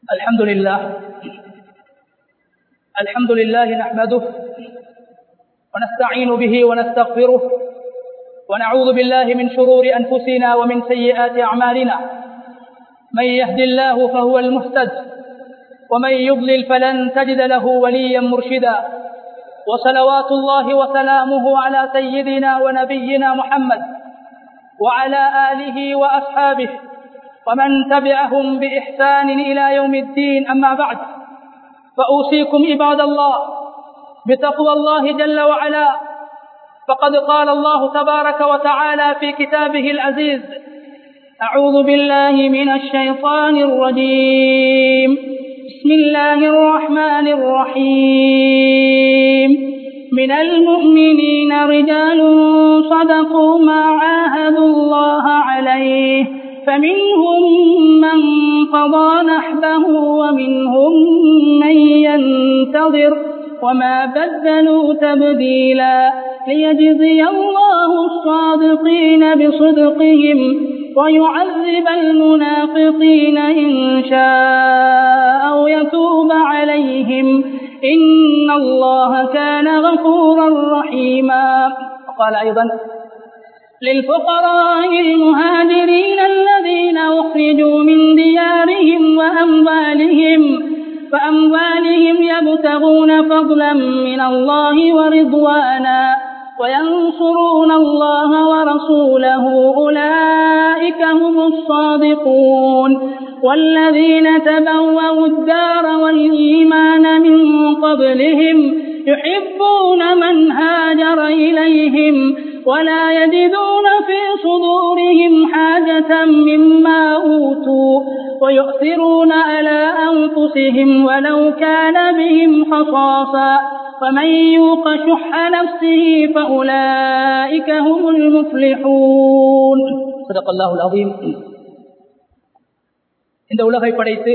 الحمد لله الحمد لله نحمده ونستعين به ونستغفره ونعوذ بالله من شرور أنفسنا ومن سيئات أعمالنا من يهد الله فهو المهتد ومن يضلل فلن تجد له وليا مرشدا وصلوات الله وسلامه على سيدنا ونبينا محمد وعلى آله وأصحابه ومن تبعهم بإحسان إلى يوم الدين أما بعد فأوصيكم عباد الله بتقوى الله جل وعلا فقد قال الله تبارك وتعالى في كتابه العزيز أعوذ بالله من الشيطان الرجيم بسم الله الرحمن الرحيم من المؤمنين رجال صدقوا ما عاهدوا الله عليه فمنهم من قضى نحبه ومنهم من ينتظر وما بدلوا تبديلا ليجزي الله الصادقين بصدقهم ويعذب المنافقين إن شاء أو يتوب عليهم إن الله كان غفورا رحيما وقال أيضا للفقراء المهاجرين الذين أخرجوا من ديارهم وأموالهم فأموالهم يبتغون فضلا من الله ورضوانا وينصرون الله ورسوله أولئك هم الصادقون والذين تبوأوا الدار والإيمان من قبلهم يحبون من هاجر إليهم ولا يجدون في صدورهم حاجة مما أوتوا ويؤثرون على أنفسهم ولو كان بهم خصاصا فمن يوق شح نفسه فأولئك هم المفلحون صدق الله العظيم இந்த உலகை படைத்து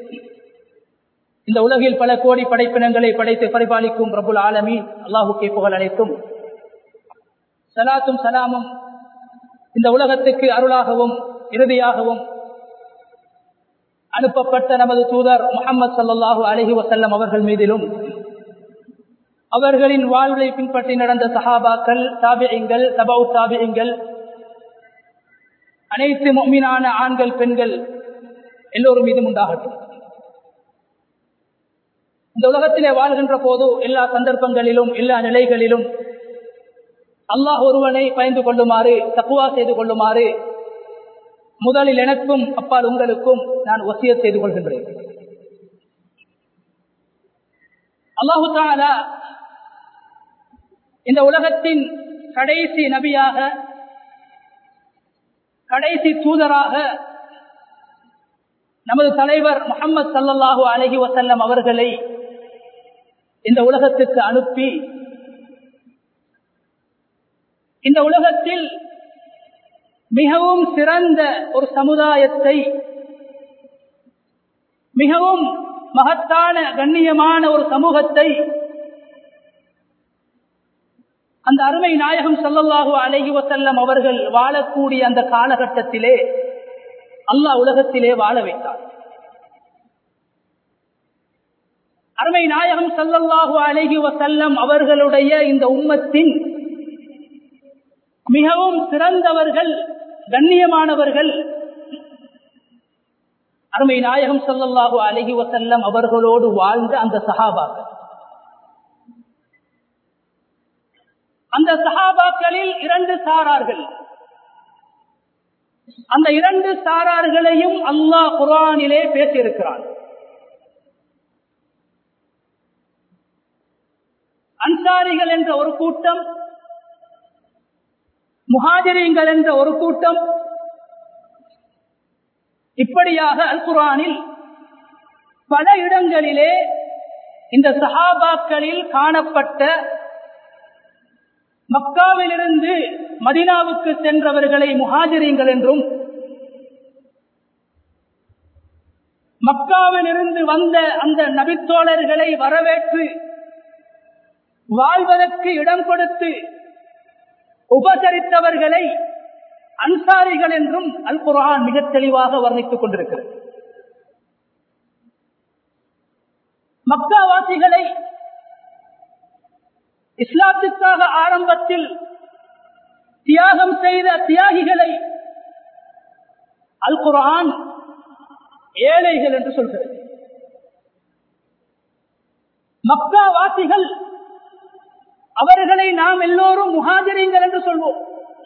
இந்த உலகில் பல கோடி படைப்பினங்களை படைத்து பரிபாலிக்கும் பிரபுல் ஆலமி அல்லாஹுக்கே புகழ் அனைத்தும் சலாத்தும் சலாமும் இந்த உலகத்துக்கு அருளாகவும் இறுதியாகவும் அனுப்பப்பட்ட நமது தூதர் முகமது சல்லாஹூ அலஹி வசல்லம் அவர்கள் மீதிலும் அவர்களின் வாழ்வை பின்பற்றி நடந்த சஹாபாக்கள் தாபியங்கள் தபவு தாபியங்கள் அனைத்து மீனான ஆண்கள் பெண்கள் எல்லோரும் மீதும் உண்டாகட்டும் இந்த உலகத்திலே வாழ்கின்ற போது எல்லா சந்தர்ப்பங்களிலும் எல்லா நிலைகளிலும் அல்லாஹ் ஒருவனை பயந்து கொள்ளுமாறு தக்குவா செய்து கொள்ளுமாறு முதலில் எனக்கும் அப்பால் உங்களுக்கும் நான் ஒசிய செய்து கொள்கின்றேன் அல்லாஹு தாலா இந்த உலகத்தின் கடைசி நபியாக கடைசி தூதராக நமது தலைவர் முகமது சல்லல்லாஹு அலஹி வசல்லம் அவர்களை இந்த உலகத்துக்கு அனுப்பி இந்த உலகத்தில் மிகவும் சிறந்த ஒரு சமுதாயத்தை மிகவும் மகத்தான கண்ணியமான ஒரு சமூகத்தை அந்த அருமை நாயகம் சல்லல்லாஹு அலஹி வசல்லம் அவர்கள் வாழக்கூடிய அந்த காலகட்டத்திலே அல்லாஹ் உலகத்திலே வாழ வைத்தார் அருமை நாயகம் சல்லல்லாஹு அலஹி வசல்லம் அவர்களுடைய இந்த உம்மத்தின் மிகவும் சிறந்தவர்கள் கண்ணியமானவர்கள் அருமை நாயகம் சல்லல்லாஹு அலஹி வசல்லம் அவர்களோடு வாழ்ந்த அந்த சஹாபாக்கள் அந்த சஹாபாக்களில் இரண்டு சாரார்கள் அந்த இரண்டு சாரார்களையும் அல்லாஹ் குரானிலே பேசியிருக்கிறான் அன்சாரிகள் என்ற ஒரு கூட்டம் முஹாஜரிங்கள் என்ற ஒரு கூட்டம் இப்படியாக அல் குரானில் பல இடங்களிலே இந்த சஹாபாக்களில் காணப்பட்ட மக்காவிலிருந்து மதினாவுக்கு சென்றவர்களை முஹாஜரிங்கள் என்றும் மக்காவிலிருந்து வந்த அந்த நபித்தோழர்களை வரவேற்று வாழ்வதற்கு இடம் கொடுத்து உபசரித்தவர்களை அன்சாரிகள் என்றும் அல் குரான் மிக தெளிவாக வர்ணித்துக் கொண்டிருக்கிறது மக்காவாசிகளை இஸ்லாத்துக்காக ஆரம்பத்தில் தியாகம் செய்த தியாகிகளை அல் குரான் ஏழைகள் என்று சொல்கிறது மக்காவாசிகள் அவர்களை நாம் எல்லோரும் முகாஜரிங்கள் என்று சொல்வோம்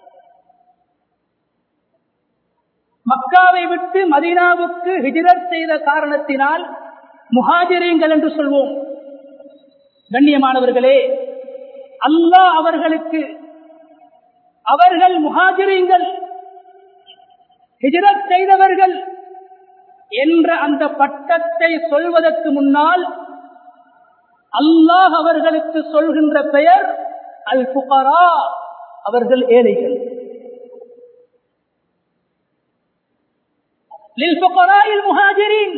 மக்காவை விட்டு மதீனாவுக்கு ஹிஜரத் செய்த காரணத்தினால் முஹாஜிரீங்கள் என்று சொல்வோம் கண்ணியமானவர்களே அல்லாஹ் அவர்களுக்கு அவர்கள் முஹாஜிரீங்கள் ஹிஜரத் செய்தவர்கள் என்ற அந்த பட்டத்தை சொல்வதற்கு முன்னால் அல்லாஹ் அவர்களுக்கு சொல்கின்ற பெயர் அல் புகரா அவர்கள் ஏழைகள் للفقراء المهاجرين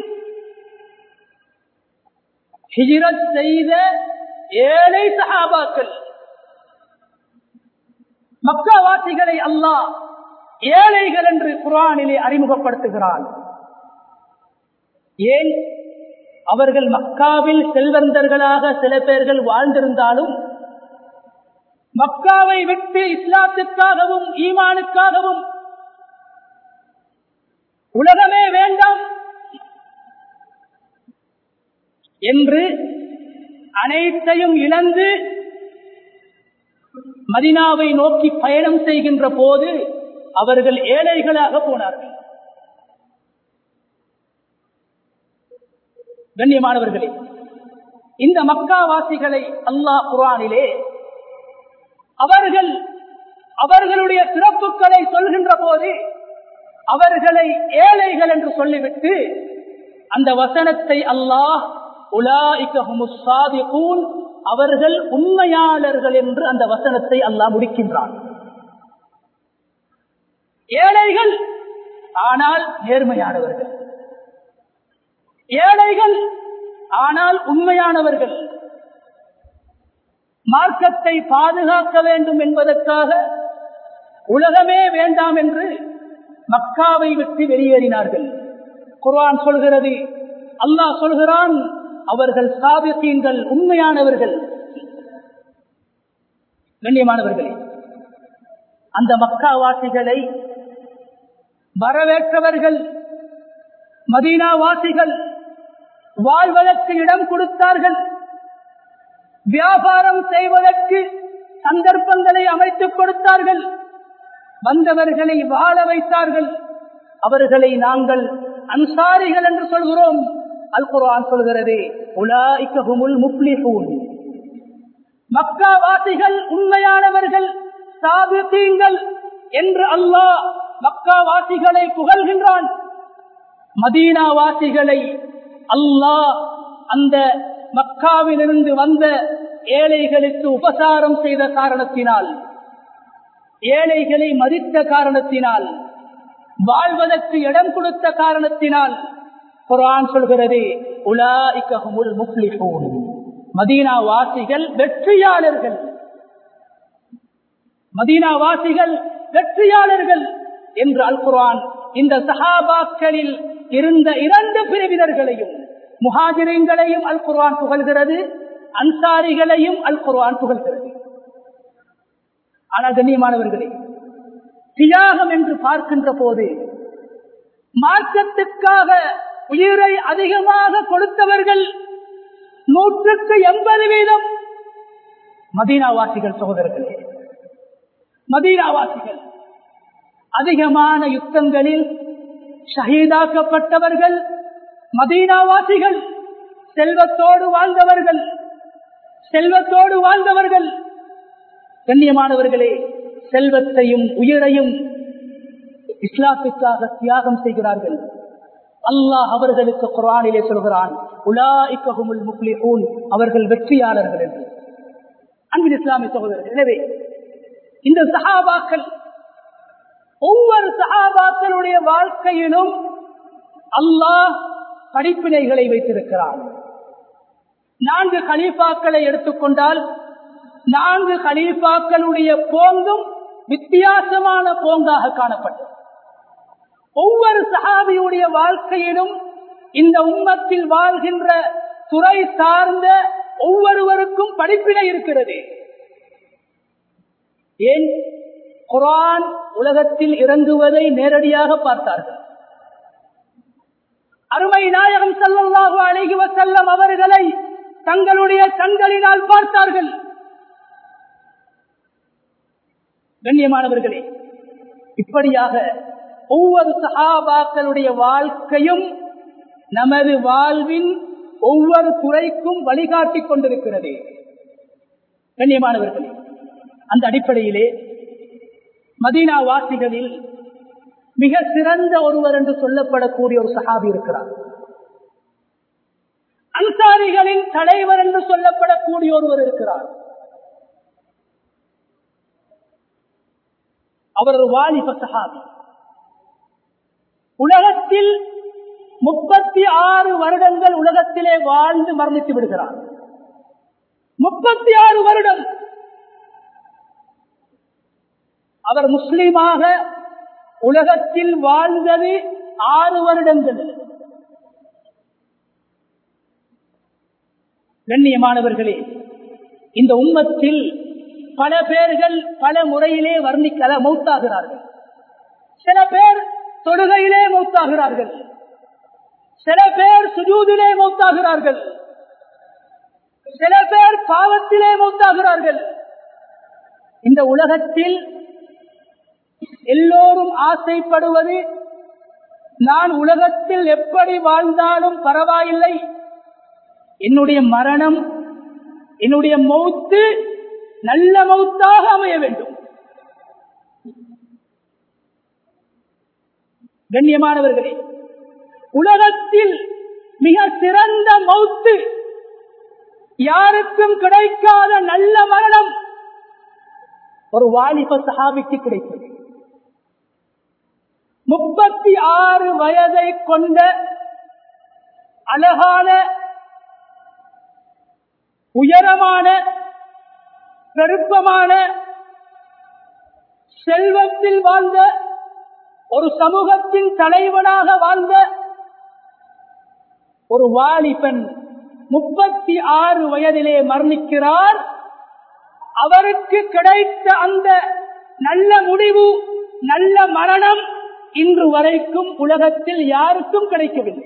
ஹிஜ்ரத் செய்த ஏழை சஹாபாக்கள் மக்காவாசிகளை அல்லாஹ் ஏழைகள் என்று குரானிலே அறிமுகப்படுத்துகிறான் ஏன் அவர்கள் மக்காவில் செல்வந்தர்களாக சில பேர்கள் வாழ்ந்திருந்தாலும் மக்காவை விட்டு இஸ்லாத்துக்காகவும் ஈமானுக்காகவும் உலகமே வேண்டாம் என்று அனைத்தையும் இழந்து மதினாவை நோக்கி பயணம் செய்கின்ற போது அவர்கள் ஏழைகளாக போனார்கள் கண்ணியமானவர்களே இந்த மக்காவாசிகளை அல்லாஹ் குரானிலே அவர்கள் அவர்களுடைய சிறப்புகளை சொல்கின்ற போது அவர்களை ஏழைகள் என்று சொல்லிவிட்டு அந்த வசனத்தை அல்லாஹ் உலாஇகூன் அவர்கள் உண்மையாளர்கள் என்று அந்த வசனத்தை அல்லாஹ் முடிக்கின்றான் ஏழைகள் ஆனால் நேர்மையானவர்கள் ஏழைகள் ஆனால் உண்மையானவர்கள் மார்க்கத்தை பாதுகாக்க வேண்டும் என்பதற்காக உலகமே வேண்டாம் என்று மக்காவை விட்டு வெளியேறினார்கள் குர்ஆன் சொல்கிறது அல்லாஹ் சொல்கிறான் அவர்கள் சாபியங்கள் உண்மையானவர்கள் கண்ணியமானவர்களே அந்த மக்காவாசிகளை வரவேற்றவர்கள் மதீனா வாசிகள் வாழ்வதற்கு இடம் கொடுத்தார்கள் வியாபாரம் செய்வதற்கு சந்தர்ப்பங்களை அமைத்துக் கொடுத்தார்கள் வந்தவர்களை வாழ வைத்தார்கள் அவர்களை நாங்கள் அன்சாரிகள் என்று சொல்கிறோம் அல் குர்ஆன் சொல்கிறது உலாய்க்கஹுமுல் முப்ளிஹூன் மக்காவாசிகள் உண்மையானவர்கள் சாபித்தீங்கள் என்று அல்லாஹ் மக்காவாசிகளை புகழ்கின்றான் மதீனா வாசிகளை அல்லாஹ் அந்த மக்காவிலிருந்து வந்த ஏழைகளுக்கு உபசாரம் செய்த காரணத்தினால் ஏழைகளை மதித்த காரணத்தினால் வாழ்வதற்கு இடம் கொடுத்த காரணத்தினால் குரான் சொல்கிறது உலாஇக்கஹுமுல் முஃப்லிஹூன் மதீனா வாசிகள் வெற்றியாளர்கள் மதீனா வாசிகள் வெற்றியாளர்கள் என்று அல் குர்ஆன் இந்த சஹாபாக்களில் இருந்த இரண்டு பிரிவினர்களையும் முஹாஜிரங்களையும் அல் குர்ஆன் புகழ்கிறது அன்சாரிகளையும் அல் குர்ஆன் புகழ்கிறது ஆனால் கண்ணியமானவர்களே தியாகம் என்று பார்க்கின்ற போது மார்க்கத்துக்காக உயிரை அதிகமாக கொடுத்தவர்கள் நூற்றுக்கு எண்பது வீதம் மதீனாவாசிகள் சகோதரர்களே மதீனாவாசிகள் அதிகமான யுத்தங்களில் ஷஹீதாக்கப்பட்டவர்கள் மதீனாவாசிகள் செல்வத்தோடு வாழ்ந்தவர்கள் செல்வத்தோடு வாழ்ந்தவர்கள் கண்ணியமானவர்களே செல்வத்தையும் உயிரையும் இஸ்லாத்துக்காக தியாகம் செய்கிறார்கள் அல்லாஹ் அவர்களுக்கு குரானிலே சொல்கிறான் உலாஇக்கஹுமுல் முஃப்லிஹூன் அவர்கள் வெற்றியாளர்கள் என்று அன்பின் இஸ்லாமிய சகோதரர்கள் எனவே இந்த சஹாபாக்கள் ஒவ்வொரு சஹாபாக்களுடைய வாழ்க்கையிலும் அல்லாஹ் படிப்பினைகளை வைத்திருக்கிறான் நான்கு கலீஃபாக்களை எடுத்துக்கொண்டால் நான்கு கலீஃபாக்களுடைய போங்கும் வித்தியாசமான போங்காக காணப்பட்டது ஒவ்வொரு சஹாபியுடைய வாழ்க்கையிலும் இந்த உம்மத்தில் வாழ்கின்ற துறை சார்ந்த ஒவ்வொருவருக்கும் படிப்பினை இருக்கிறது ஏன் குரான் உலகத்தில் இறங்குவதை நேரடியாக பார்த்தார்கள் அருமை நாயகம் செல்லல்லாக அழகி செல்லம் அவர்களை தங்களுடைய கண்களினால் பார்த்தார்கள் கண்ணியமானவர்களே இப்படியாக ஒவ்வொரு சகாபாக்களுடைய வாழ்க்கையும் நமது வாழ்வின் ஒவ்வொரு துறைக்கும் வழிகாட்டிக் கொண்டிருக்கிறது கண்ணியமானவர்களே அந்த அடிப்படையிலே மதீனா வாசிகளில் மிக சிறந்த ஒருவர் என்று சொல்லப்படக்கூடிய ஒரு சகாபி இருக்கிறார் அன்சாரிகளின் தலைவர் என்று சொல்லப்படக்கூடிய ஒருவர் இருக்கிறார் அவர் ஒரு வாலிப சகாபி உலகத்தில் முப்பத்தி ஆறு வருடங்கள் உலகத்திலே வாழ்ந்து மரணித்து விடுகிறார் முப்பத்தி ஆறு வருடம் அவர் முஸ்லீமாக உலகத்தில் வாழ்ந்தது ஆறு வருடங்கள் கண்ணியமானவர்களே இந்த உம்மத்தில் பல பேர்கள் பல முறையிலே வர்ணிக்கல மௌத்தாகிறார்கள் சில பேர் தொழுகையிலே மௌத்தாகிறார்கள் சில பேர் சுஜூதிலே மௌத்தாகிறார்கள் சில பேர் பாவத்திலே மௌத்தாகிறார்கள் இந்த உலகத்தில் எல்லோரும் ஆசைப்படுவது நான் உலகத்தில் எப்படி வாழ்ந்தாலும் பரவாயில்லை என்னுடைய மரணம் என்னுடைய மௌத்து நல்ல மௌத்தாக அமைய வேண்டும் கண்ணியமானவர்களே உலகத்தில் மிக சிறந்த மௌத்து யாருக்கும் கிடைக்காத நல்ல மரணம் ஒரு வாலிப சஹாபிக்கு கிடைத்தது முப்பத்தி ஆறு வயதை கொண்ட அழகான உயரமான பெருப்பமான செல்வத்தில் வாழ்ந்த ஒரு சமூகத்தின் தலைவனாக வாழ்ந்த ஒரு வாலிபன் முப்பத்தி ஆறு வயதிலே மரணிக்கிறார் அவருக்கு கிடைத்த அந்த நல்ல முடிவு நல்ல மரணம் இன்று வரைக்கும் உலகத்தில் யாருக்கும் கிடைக்கவில்லை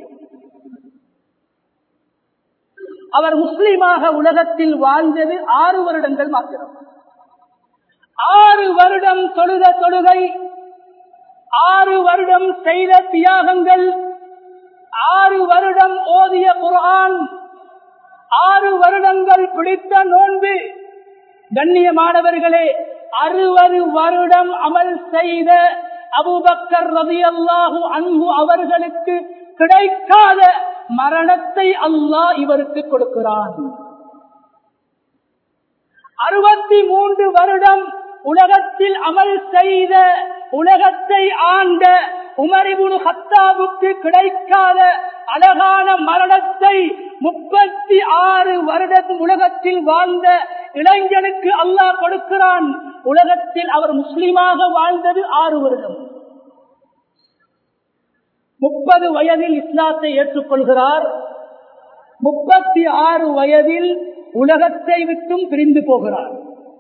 அவர் முஸ்லீமாக உலகத்தில் வாழ்ந்தது ஆறு வருடங்கள் மாத்திரம் ஆறு வருடம் தொழுத தொழுகை ஆறு வருடம் செய்த தியாகங்கள் ஆறு வருடம் ஓதிய குரான் ஆறு வருடங்கள் பிடித்த நோன்பு கண்ணியமானவர்களே அறுபது வருடம் அமல் செய்த அபுபக்கர் ரவி அல்லாஹு அன்பு அவர்களுக்கு கிடைக்காத மரணத்தை அல்லாஹ் இவருக்கு கொடுக்கிறான் அறுபத்தி மூன்று வருடம் உலகத்தில் அமல் செய்த உலகத்தை ஆண்ட உமரிபுனு ஹத்தாவுக்கு கிடைக்காத அழகான மரணத்தை முப்பத்தி ஆறு வருடம் உலகத்தில் வாழ்ந்த இளைஞனுக்கு அல்லாஹ் கொடுக்கிறான் உலகத்தில் அவர் முஸ்லீமாக வாழ்ந்தது ஆறு வருடம் முப்பது வயதில் இஸ்லாத்தை ஏற்றுக்கொள்கிறார் முப்பத்தி ஆறு வயதில் உலகத்தை விட்டும் பிரிந்து போகிறார்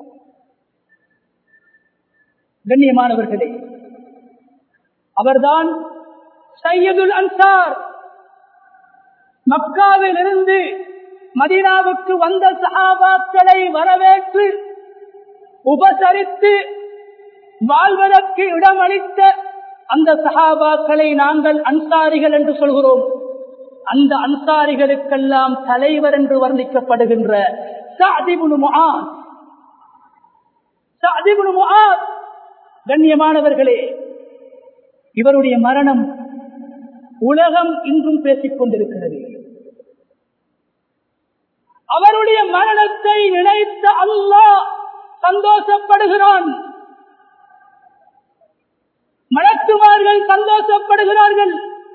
கண்ணியமானவர்களே அவர்தான் சையதுல் அன்சார் மக்காவில் இருந்து மதினாவுக்கு வந்த சஹாபாக்களை வரவேற்று உபசரித்து வாழ்வதற்கு இடமளித்த அந்த சஹாபாக்களை நாங்கள் அன்சாரிகள் என்று சொல்கிறோம் அந்த அன்சாரிகளுக்கெல்லாம் தலைவர் என்று வர்ணிக்கப்படுகின்ற கண்ணியமானவர்களே இவருடைய மரணம் உலகம் இன்றும் பேசிக் கொண்டிருக்கிறது அவருடைய மரணத்தை நினைத்த அல்லாஹ் சந்தோஷப்படுகிறான் மலக்குமார்கள் சந்தோஷப்படுகிறார்கள்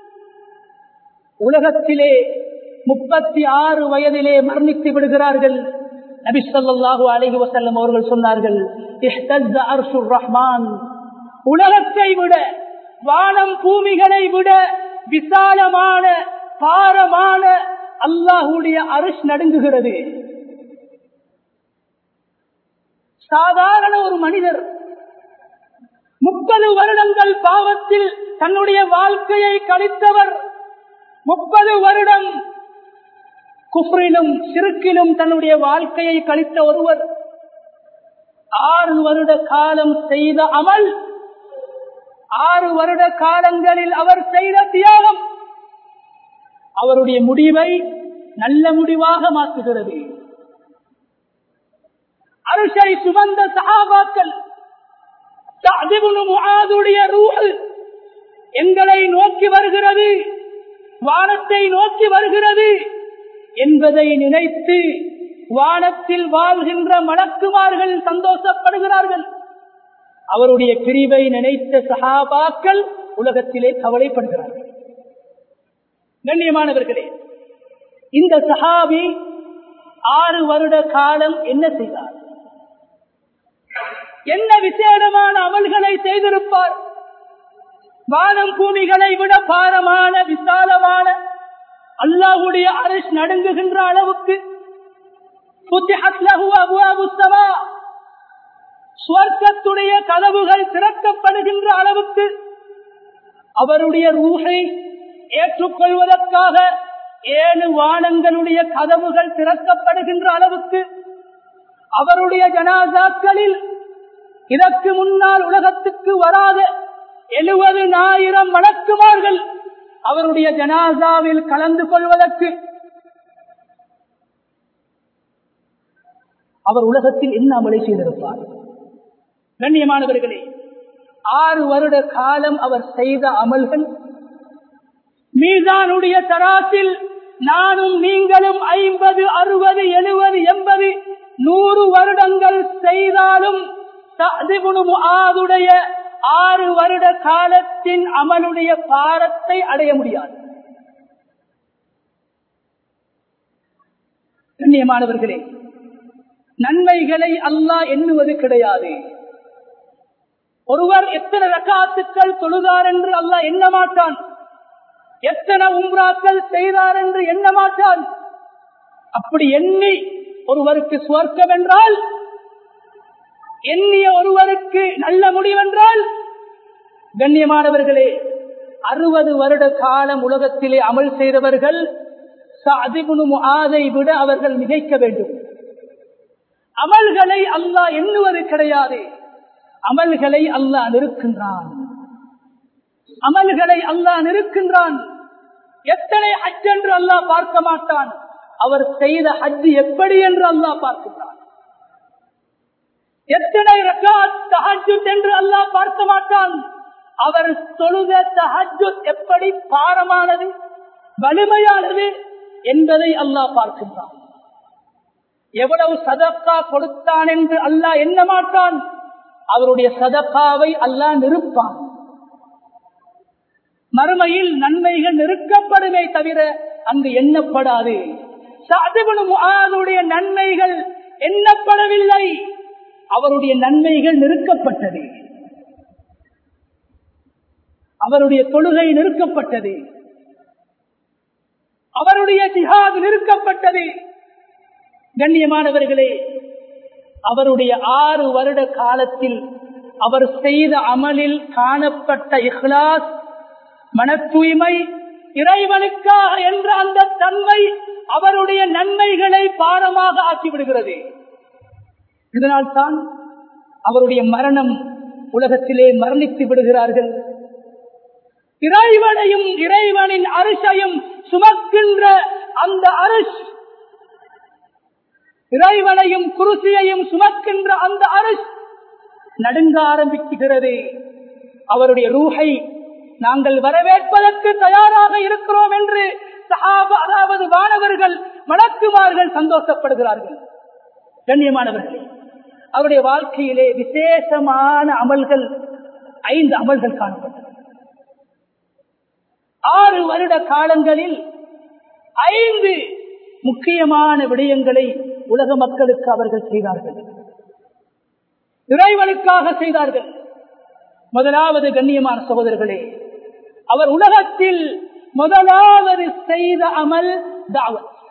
உலகத்திலே முப்பத்தி ஆறு வயதிலே மரணித்து விடுகிறார்கள் நபி சொல்லாஹு அலஹி வசல்லம் அவர்கள் சொன்னார்கள் ரஹ்மான் உலகத்தை விட வானம் பூமிகளை விட விசாலமான பாரமான அல்லாஹுடைய அரிஷ் நடுங்குகிறது சாதாரண ஒரு மனிதர் முப்பது வருடங்கள் பாவத்தில் தன்னுடைய வாழ்க்கையை கழித்தவர் முப்பது வருடம் குஃப்ரிலும் சிறுக்கிலும் தன்னுடைய வாழ்க்கையை கழித்த ஒருவர் ஆறு வருட காலம் செய்த அமல் ஆறு வருட காலங்களில் அவர் செய்த தியாகம் அவருடைய முடிவை நல்ல முடிவாக மாற்றுகிறது அரிசை சுமந்த சகாபாக்கள் முஆதுடைய ரூஹ் எங்களை நோக்கி வருகிறது வானத்தை நோக்கி வருகிறது என்பதை நினைத்து வானத்தில் வாழ்கின்ற மலக்குமார்கள் சந்தோஷப்படுகிறார்கள் அவருடைய பிரிவை நினைத்த சகாபாக்கள் உலகத்திலே கவலைப்படுகிறார்கள் கண்ணியமானவர்களே இந்த சஹாபி ஆறு வருட காலம் என்ன செய்தார் என்ன விசேடமான அமல்களை செய்திருப்பார் வானம் பூமிகளை விட பாரமான விசாலமான அல்லாஹுடைய அரசு நடுங்குகின்ற அளவுக்கு சுவர்க்கத்துடைய கதவுகள் திறக்கப்படுகின்ற அளவுக்கு அவருடைய ரூஹை ஏற்றுக்கொள்வதற்காக ஏழு வானங்களுடைய கதவுகள் திறக்கப்படுகின்ற அளவுக்கு அவருடைய ஜனாதாக்களில் இதற்கு முன்னால் உலகத்துக்கு வராத எழுபது ஆயிரம் வழக்குமார்கள் அவருடைய ஜனாசாவில் கலந்து கொள்வதற்கு அவர் உலகத்தில் என்ன அமலை செய்திருப்பார் கண்ணியமானவர்களே ஆறு வருட காலம் அவர் செய்த அமல்கள் மீதானுடைய தராசில் நானும் நீங்களும் ஐம்பது அறுபது எழுபது எண்பது நூறு வருடங்கள் செய்தாலும் ஆதுடைய ஆறு வருட காலத்தின் அமலுடைய பாரத்தை அடைய முடியாது கண்ணியமானவர்களே நன்மைகளை அல்லாஹ் எண்ணுவது கிடையாது ஒருவர் எத்தனை ரக்காத்துக்கள் தொழுதார் என்று அல்லாஹ் எண்ண மாட்டான் எத்தனை உம்ராக்கள் செய்தார் என்று எண்ண மாட்டான் அப்படி எண்ணி ஒருவருக்கு சுவர்க்கம் என்றால் எண்ணிய ஒருவருக்கு நல்ல முடிவென்றால் கண்ணியமானவர்களே அறுபது வருட காலம் உலகத்திலே அமல் செய்தவர்கள் ஆதை விட அவர்கள் மிகைக்க வேண்டும் அமல்களை அல்லாஹ் எண்ணுவது கிடையாது அமல்களை அல்லாஹ் நிறுக்கின்றான் அமல்களை அல்லாஹ் நிறுக்கின்றான் எத்தனை ஹஜ் என்று அல்லாஹ் பார்க்க மாட்டான் அவர் செய்த ஹஜ் எப்படி என்று அல்லாஹ் பார்க்கின்றான் எத்தனை தஹஜுத் என்று அல்லாஹ் பார்க்க மாட்டான் அவர் தொழுத தஹஜுத் எப்படி பாரமானது வலிமையானது என்பதை அல்லாஹ் பார்க்கின்றான் எவ்வளவு சதக்கா கொடுத்தான் என்று அல்லாஹ் எண்ண மாட்டான் அவருடைய சதக்காவை அல்லாஹ் நிறுப்பான் மறுமையில் நன்மைகள் நிறுக்கப்படுமே தவிர அங்கு எண்ணப்படாது சாதுடைய நன்மைகள் எண்ணப்படவில்லை அவருடைய நன்மைகள் நிறுக்கப்பட்டது அவருடைய தொழுகை நிறுக்கப்பட்டது அவருடைய ஜிஹாத் நிறுக்கப்பட்டது கண்ணியமானவர்களே அவருடைய ஆறு வருட காலத்தில் அவர் செய்த அமலில் காணப்பட்ட இஹ்லாஸ் மன தூய்மை இறைவனுக்காக என்ற அந்த தன்மை அவருடைய நன்மைகளை பாரமாக ஆக்கிவிடுகிறது இதனால் தான் அவருடைய மரணம் உலகத்திலே மரணித்து விடுகிறார்கள் இறைவனையும் இறைவனின் அரிசையும் சுமக்கின்ற அந்த அரிஷ் இறைவனையும் குருசியையும் சுமக்கின்ற அந்த அரிஷ் நடுங்க ஆரம்பிக்குகிறது அவருடைய ரூஹை நாங்கள் வரவேற்பதற்கு தயாராக இருக்கிறோம் என்று அதாவது மாணவர்கள் வழக்குமார்கள் சந்தோஷப்படுகிறார்கள் கண்ணியமானவர்களே அவருடைய வாழ்க்கையிலே விசேஷமான அமல்கள் ஐந்து அமல்கள் காணப்பட்டது ஆறு வருட காலங்களில் ஐந்து முக்கியமான விடயங்களை உலக மக்களுக்கு அவர்கள் செய்தார்கள் இறைவனுக்காக செய்தார்கள் முதலாவது கண்ணியமான சகோதரர்களே அவர் உலகத்தில் முதலாவது செய்த அமல் தாவத்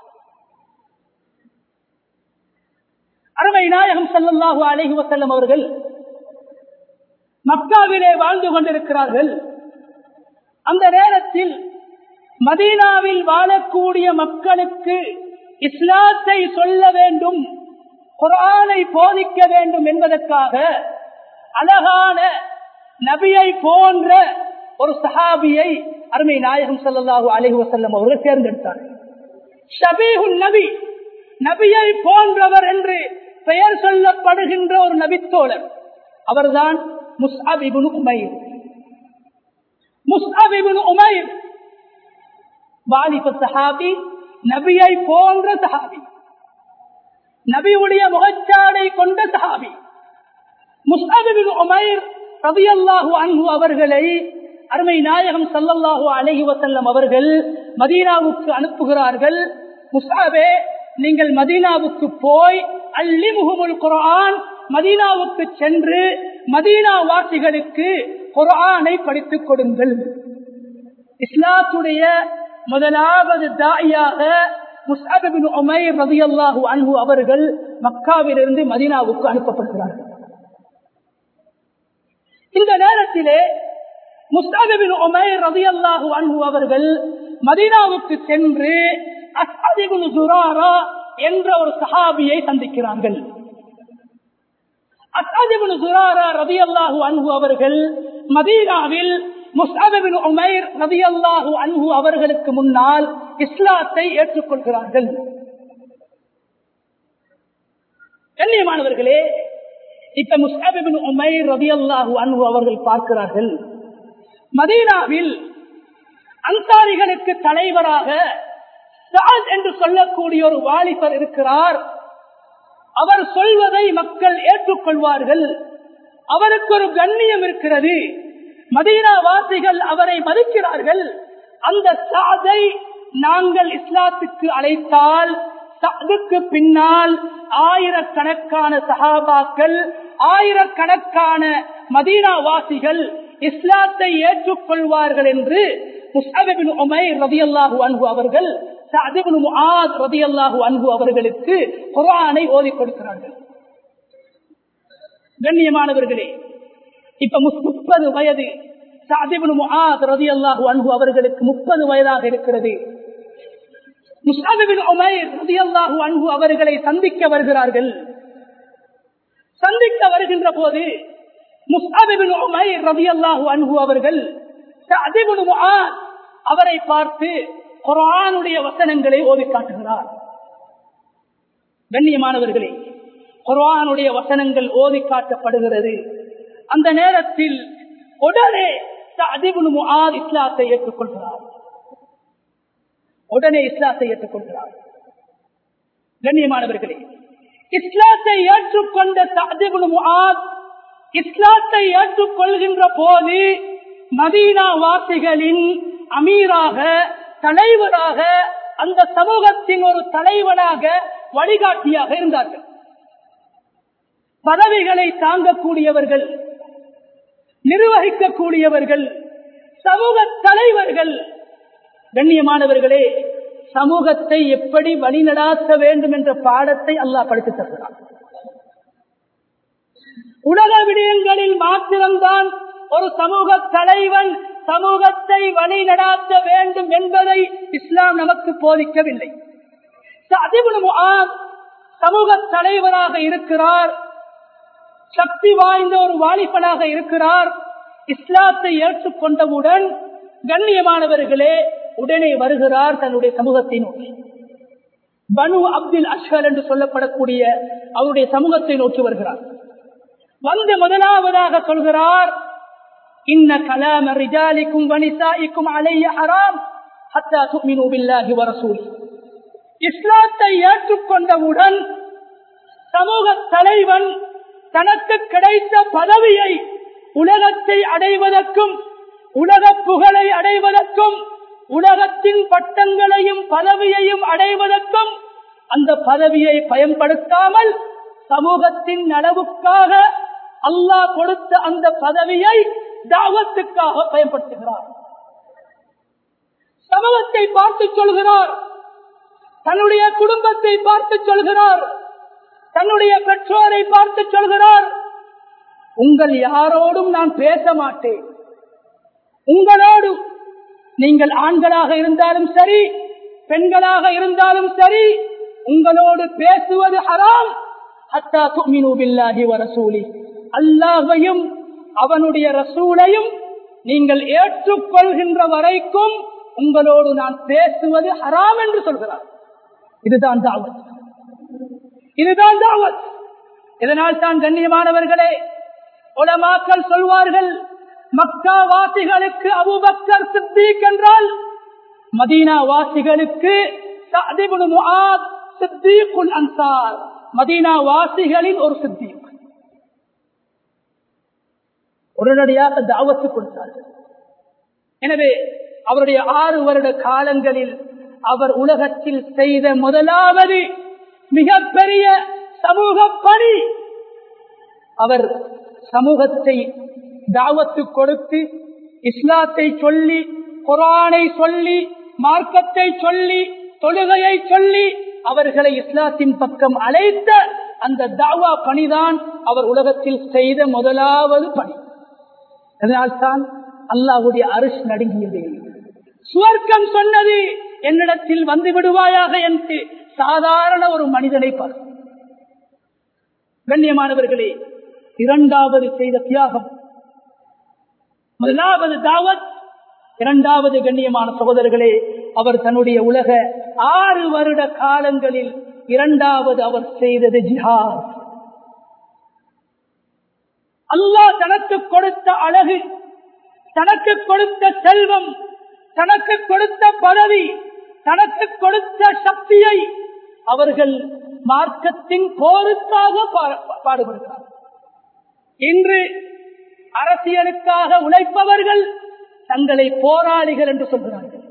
அருமை நாயகம் ஸல்லல்லாஹு அலைஹி வஸல்லம் அவர்கள் மக்காவிலே வாழ்ந்து கொண்டிருக்கிறார்கள் அந்த நேரத்தில் மதீனாவில் வாழக்கூடிய மக்களுக்கு இஸ்லாத்தை சொல்ல வேண்டும் குரானை போதிக்க வேண்டும் என்பதற்காக அழகான நபியை போன்ற ஒரு சஹாபியை அருமை நாயகம் ஸல்லல்லாஹு அலைஹி வஸல்லம் அவர்கள் தேர்ந்தெடுத்தார்கள் ஷபீஹுன் நபி நபியை போன்றவர் என்று பெயர் சொல்லப்படுகின்ற ஒரு நபித்தோழர் அவர்தான் முஸ்அப் இப்னு உமைர் முஸ்அப் இப்னு உமைர் வாலிப சஹாபி நபியை போன்ற சஹாபி நபியுடைய முகச்சாடை கொண்ட சஹாபி முஸ்அப் இப்னு உமைர் ரலியல்லாஹு அன்ஹு அவர்களை அருமை நாயகம் ஸல்லல்லாஹு அலைஹி வஸல்லம் அவர்கள் மதீனாவுக்கு அனுப்புகிறார்கள் முஸ்அபே நீங்கள் மதீனாவுக்கு போய் அல்லிமுகமுல் குர்ஆன் மதீனாவுக்கு சென்று மதீனா வாசிகளுக்கு குர்ஆனை படித்துக் கொடுங்கள் இஸ்லாத்துடைய முதலாவது தாயாக முஸ்அபின் உமைர் ரதியல்லாஹு அன்ஹு அவர்கள் மக்காவிலிருந்து மதீனாவுக்கு அனுப்பப்படுகிறார்கள் இந்த நேரத்திலே முஸ்தாபின் உமைர் ரதியல்லாஹு அன்ஹு அவர்கள் மதீனாவுக்கு சென்று அஸ்அதிபுல் ஜுராரா என்ற ஒரு சஹாபியை சந்திக்கிறார்கள் அஸ்அதிபுல் ஜுராரா ரதியல்லாஹு அன்ஹு அவர்கள் மதீனாவில் முஸ்அபின் உமைர் ரதியல்லாஹு அன்ஹு அவர்களுக்கு முன்னால் இஸ்லாத்தை ஏற்றுக்கொள்கிறார்கள் கண்ணியமானவர்களே இப்ப முஸ்அபின் உமைர் ரதியல்லாஹு அன்ஹு அவர்கள் பார்க்கிறார்கள் மதீனாவில் அன்சாரிகளுக்கு தலைவராக சாத் என்று சொல்லக்கூடிய ஒரு வாலிபர் இருக்கிறார் அவர் சொல்வதை மக்கள் ஏற்றுக்கொள்வார்கள் அவருக்கு ஒரு கண்ணியம் இருக்கிறது மதீனா வாசிகள் அவரை மதிக்கிறார்கள் அந்த சாதை நாங்கள் இஸ்லாத்துக்கு அழைத்தால் சாதுக்கு பின்னால் ஆயிரக்கணக்கான சஹாபாக்கள் ஆயிரக்கணக்கான மதீனா வாசிகள் இஸ்லாத்தை ஏற்றுக்கொள்வார்கள் என்று முஸ்அபின் உமைர் ரதியல்லாஹு அன்ஹு அவர்கள் சஅதிபுன் முஆத் ரதியல்லாஹு அன்ஹு அவர்களுக்கு குர்ஆனை ஓதி கொடுக்கிறார்கள் கண்ணியமானவர்களே இப்ப முப்பது வயது சஅதிபுன் முஆத் ரதியல்லாஹு அன்ஹு அவர்களுக்கு முப்பது வயதாக இருக்கிறது முஸ்அபின் உமைர் ரதியல்லாஹு அன்ஹு அவர்களை சந்திக்க வருகிறார்கள் சந்திக்க வருகின்ற போது முஸ்அபின் உமைர் ரதியல்லாஹு அன்ஹு அவர்கள் சஅதிபுன் முஆத் அவரை பார்த்து குரானுடைய வசனங்களை ஓதி காட்டுகிறார் கண்ணியமானவர்களே குரானுடைய வசனங்கள் ஓதி காட்டப்படுகிறது அந்த நேரத்தில் உடனே சஅதிபுன் முஆத் இஸ்லாத்தை ஏற்றுக்கொள்கிறார் உடனே இஸ்லாத்தை ஏற்றுக்கொள்கிறார் கண்ணியமானவர்களே இஸ்லாத்தை ஏற்றுக்கொண்ட சஅதிபுன் முஆத் இஸ்லாத்தை ஏற்றுக்கொள்கின்ற போது மதீனா வாசிகளின் அமீராக தலைவராக அந்த சமூகத்தின் ஒரு தலைவனாக வழிகாட்டியாக இருந்தார்கள் பதவிகளை தாங்கக்கூடியவர்கள் நிர்வகிக்கக்கூடியவர்கள் சமூக தலைவர்கள் கண்ணியமானவர்களே சமூகத்தை எப்படி வழிநடாத்த வேண்டும் என்ற பாடத்தை அல்லாஹ் படித்து தருகிறார் உலக விடயங்களில் மாத்திரம்தான் ஒரு சமூக தலைவன் சமூகத்தை வழிநடாத்த வேண்டும் என்பதை இஸ்லாம் நமக்கு போதிக்கவில்லை சமூக தலைவராக இருக்கிறார் சக்தி வாய்ந்த ஒரு வாலிபனாக இருக்கிறார் இஸ்லாத்தை ஏற்றுக்கொண்டவுடன் கண்ணியமானவர்களே உடனே வருகிறார் தன்னுடைய சமூகத்தை நோக்கி பனு அப்துல் அஷ்ஹர் என்று சொல்லப்படக்கூடிய அவருடைய சமூகத்தை நோக்கி வருகிறார் வந்து முதலாவதாக சொல்கிறார் இன்ன கலாம ரிஜாலிக்கும் வனிசாயிக்கும் அலைய ஹராம் ஹத்தா துமினு பில்லாஹி வரசூலி இஸ்லாத்தை ஏற்றுக்கொண்டவுடன் சமூக தலைவன் தனக்கு கிடைத்த பதவியை உலகத்தை அடைவதற்கும் உலக புகழை அடைவதற்கும் உலகத்தின் பட்டங்களையும் பதவியையும் அடைவதற்கும் அந்த பதவியை பயன்படுத்தாமல் சமூகத்தின் நலவுக்காக அல்லாஹ் கொடுத்த அந்த பதவியை தாவத்துக்காக பயன்படுத்துகிறார் சமூகத்தை பார்த்து சொல்கிறார் தன்னுடைய குடும்பத்தை பார்த்து சொல்கிறார் தன்னுடைய பெற்றோரை பார்த்து சொல்கிறார் உங்கள் யாரோடும் நான் பேச மாட்டேன் உங்களோடு நீங்கள் ஆண்களாக இருந்தாலும் சரி பெண்களாக இருந்தாலும் சரி உங்களோடு பேசுவது ஹராம் ஹத்தா துமினு பில்லாஹி வ ரசூலி அல்லாஹையும் அவனுடைய ரசூலையும் நீங்கள் ஏற்றுக்கொள்கின்ற வரைக்கும் உங்களோடு நான் பேசுவது ஹராம் என்று சொல்கிறார் இதுதான் தாவத் இதுதான் தாவத் இதனால் தான் கண்ணியமானவர்களே உலமாக்கள் சொல்வார்கள் மக்கா வாசிகளுக்கு அபுபக்கர் சித்திக் என்றால் மதீனா வாசிகளுக்கு சித்திகுல் அன்சார் மதீனா வாசிகளின் ஒரு சித்திக் உடனடியாக தாவத்து கொடுத்தார்கள் எனவே அவருடைய ஆறு வருட காலங்களில் அவர் உலகத்தில் செய்த முதலாவது மிகப்பெரிய சமூக பணி அவர் சமூகத்தை தாவத்து கொடுத்து இஸ்லாத்தை சொல்லி குரானை சொல்லி மார்க்கத்தை சொல்லி தொழுகையை சொல்லி அவர்களை இஸ்லாத்தின் பக்கம் அழைத்த அந்த தாவா பணிதான் அவர் உலகத்தில் செய்த முதலாவது பணி அதனால்தான் அல்லாஹுடைய அரிசி நடுங்கியது சுவர்க்கம் சொன்னது என்னிடத்தில் வந்து விடுவாயாக என்று சாதாரண ஒரு மனிதனை பார் கண்ணியமானவர்களே இரண்டாவது செய்த தியாகம் முதலாவது தாவத் இரண்டாவது கண்ணியமான சகோதரர்களே அவர் தன்னுடைய உலக ஆறு வருட காலங்களில் இரண்டாவது அவர் செய்தது ஜிஹாத் அல்லாஹ் தனக்கு கொடுத்த அழகு தனக்கு கொடுத்த செல்வம் தனக்கு கொடுத்த பதவி தனக்கு கொடுத்த சக்தியை அவர்கள் மார்க்கத்தின் போருக்காக பாடுபடுகிறார் இன்று அரசியலுக்காக உழைப்பவர்கள் தங்களை போராளிகள் என்று சொல்கிறார்கள்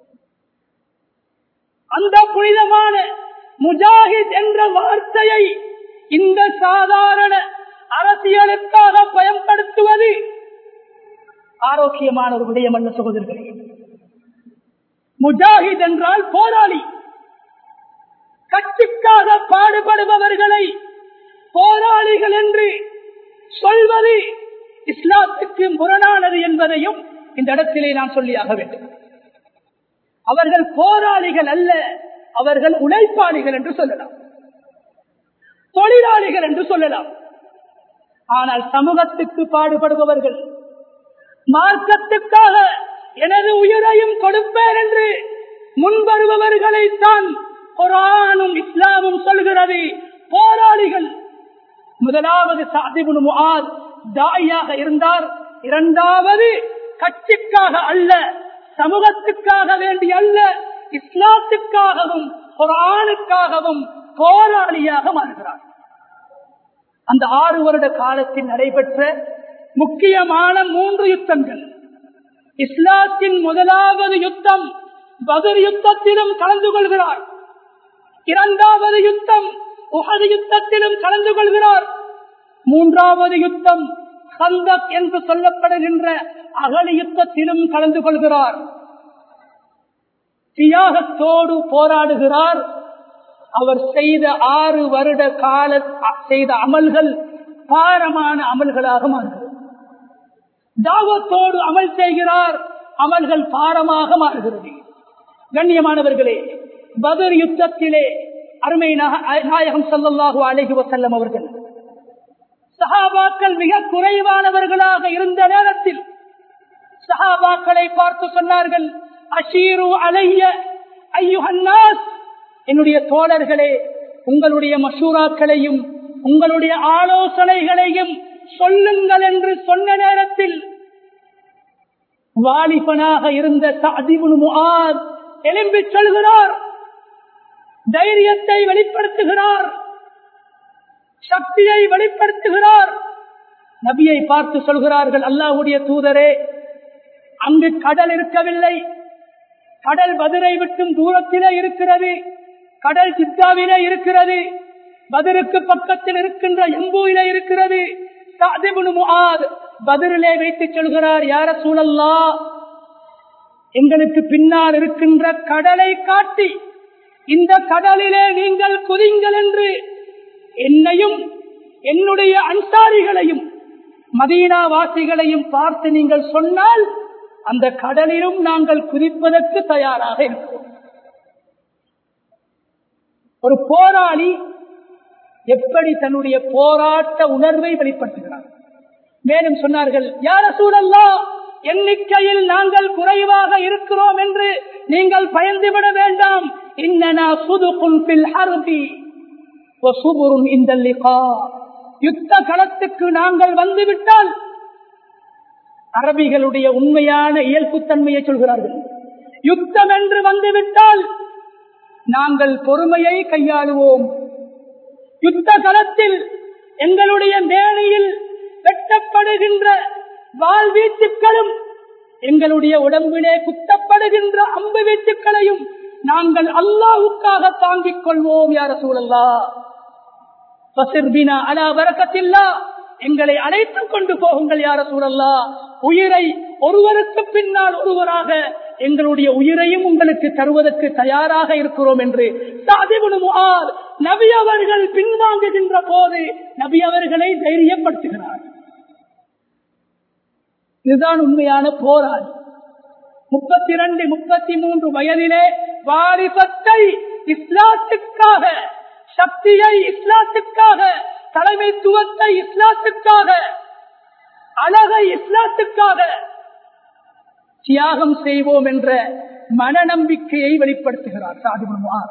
அந்த புனிதமான முஜாஹித் என்ற வார்த்தையை இந்த சாதாரண அரசியலுக்காக பயன்படுத்துவது ஆரோக்கியமான ஒரு விடயம் அல்ல சகோதரர்களே முஜாஹித் என்றால் போராளி கட்சிக்காக பாடுபடுபவர்களை போராளிகள் என்று சொல்வது இஸ்லாத்துக்கு முரணானது என்பதையும் இந்த இடத்திலே நான் சொல்லியாக வேண்டும் அவர்கள் போராளிகள் அல்ல அவர்கள் உழைப்பாளிகள் என்று சொல்லலாம் தொழிலாளிகள் என்று சொல்லலாம் ஆனால் சமூகத்துக்கு பாடுபடுபவர்கள் மார்க்கத்துக்காக எனது உயிரையும் கொடுப்பேன் என்று முன்வருபவர்களைத்தான் குரானும் இஸ்லாமும் சொல்கிறது போராளிகள் முதலாவது சாதிபுன் முஆத் தாயாக இருந்தார் இரண்டாவது கட்சிக்காக அல்ல சமூகத்துக்காக வேண்டி அல்ல இஸ்லாத்துக்காகவும் குரானுக்காகவும் போராளியாக மாறுகிறார் அந்த ஆறு வருட காலத்தில் நடைபெற்ற முக்கியமான மூன்று யுத்தங்கள் இஸ்லாத்தின் முதலாவது யுத்தம் பகர் யுத்தத்திலும் கலந்து கொள்கிறார் இரண்டாவது யுத்தம் உகது யுத்தத்திலும் கலந்து கொள்கிறார் மூன்றாவது யுத்தம் ஹந்தக் என்று சொல்லப்படுகின்ற அகலி யுத்தத்திலும் கலந்து கொள்கிறார் தியாகத்தோடு போராடுகிறார் அவர் செய்த ஆறு வருட கால செய்த அமல்கள் பாரமான அமல்களாக மாறுகிறது தாவத்தோடு அமல் செய்கிறார் அமல்கள் பாரமாக மாறுகிறது கண்ணியமானவர்களே பதர் யுத்தத்திலே அருமை நாயகம் சல்லாஹு அலஹி வசல்லம் அவர்கள் சஹாபாக்கள் மிக குறைவானவர்களாக இருந்த நேரத்தில் சஹாபாக்களை பார்த்து சொன்னார்கள் அஷீரு அலைய ஐயுஹன்னாஸ் என்னுடைய தோழர்களே உங்களுடைய மசூராக்களையும் உங்களுடைய ஆலோசனைகளையும் சொல்லுங்கள் என்று சொன்ன நேரத்தில் வாலிபனாக இருந்த சாதிபுன் முஆத் எழும்பி சொல்கிறார் தைரியத்தை வெளிப்படுத்துகிறார் சக்தியை வெளிப்படுத்துகிறார் நபியை பார்த்து சொல்கிறார்கள் அல்லாஹுடைய தூதரே அங்கு கடல் இருக்கவில்லை கடல் பதிரை விட்டும் தூரத்திலே இருக்கிறது கடல் சித்தாவிலே இருக்கிறது பதிருக்கு பக்கத்தில் இருக்கின்ற எம்பூவிலே இருக்கிறது பதிரிலே வைத்து சொல்கிறார் யார சூழல்லா எங்களுக்கு பின்னால் இருக்கின்ற கடலை காட்டி இந்த கடலிலே நீங்கள் குதிங்கள் என்று என்னையும் என்னுடைய அன்சாரிகளையும் மதீனா வாசிகளையும் பார்த்து நீங்கள் சொன்னால் அந்த கடலிலும் நாங்கள் குதிப்பதற்கு தயாராக இருக்கிறோம் ஒரு போராளி எப்படி தன்னுடைய போராட்ட உணர்வை வெளிப்படுத்துகிறார் மேலும் சொன்னார்கள் யார சூழல்லா எண்ணிக்கையில் நாங்கள் குறைவாக இருக்கிறோம் என்று நீங்கள் பயந்துவிட வேண்டாம் இன்னனா சுதுகுன் பில் ஹர்பி வசுபுருன் இந்த யுத்த களத்துக்கு நாங்கள் வந்துவிட்டால் அரபிகளுடைய உண்மையான இயல்புத்தன்மையை சொல்கிறார்கள் யுத்தம் என்று வந்துவிட்டால் நாங்கள் பொறுமையை கையாளுவோம் யுத்த களத்தில் எங்களுடைய மேனையில் வெட்டப்படுகின்ற வாழ்வீச்சுக்களும் எங்களுடைய உடம்பிலே குத்தப்படுகின்ற அம்பு வீச்சுக்களையும் நாங்கள் அல்லாவுக்காக தாங்கிக் கொள்வோம் யார சூழல்லா பசிர்பினா அலா வரக்கத்தில்லா எங்களை அழைத்துக் கொண்டு போகுங்கள் யார சூழல்லா உயிரை ஒருவருக்கு பின்னால் ஒருவராக எங்களுடைய உயிரையும் உங்களுக்கு தருவதற்கு தயாராக இருக்கிறோம் என்று சாதிபுடுமார் நபி அவர்கள் பின்வாங்குகின்ற போது நபி அவர்களை தைரியப்படுத்துகிறார் இதுதான் உண்மையான போராளி முப்பத்தி இரண்டு முப்பத்தி மூன்று வயதிலே வாரிபத்தை இஸ்லாத்துக்காக சக்தியை இஸ்லாத்துக்காக தலைமைத்துவத்தை இஸ்லாத்துக்காக அழகை இஸ்லாத்துக்காக தியாகம் செய்வோம் என்ற மனநம்பிக்கையை வெளிப்படுத்துகிறார் சாதிபுமார்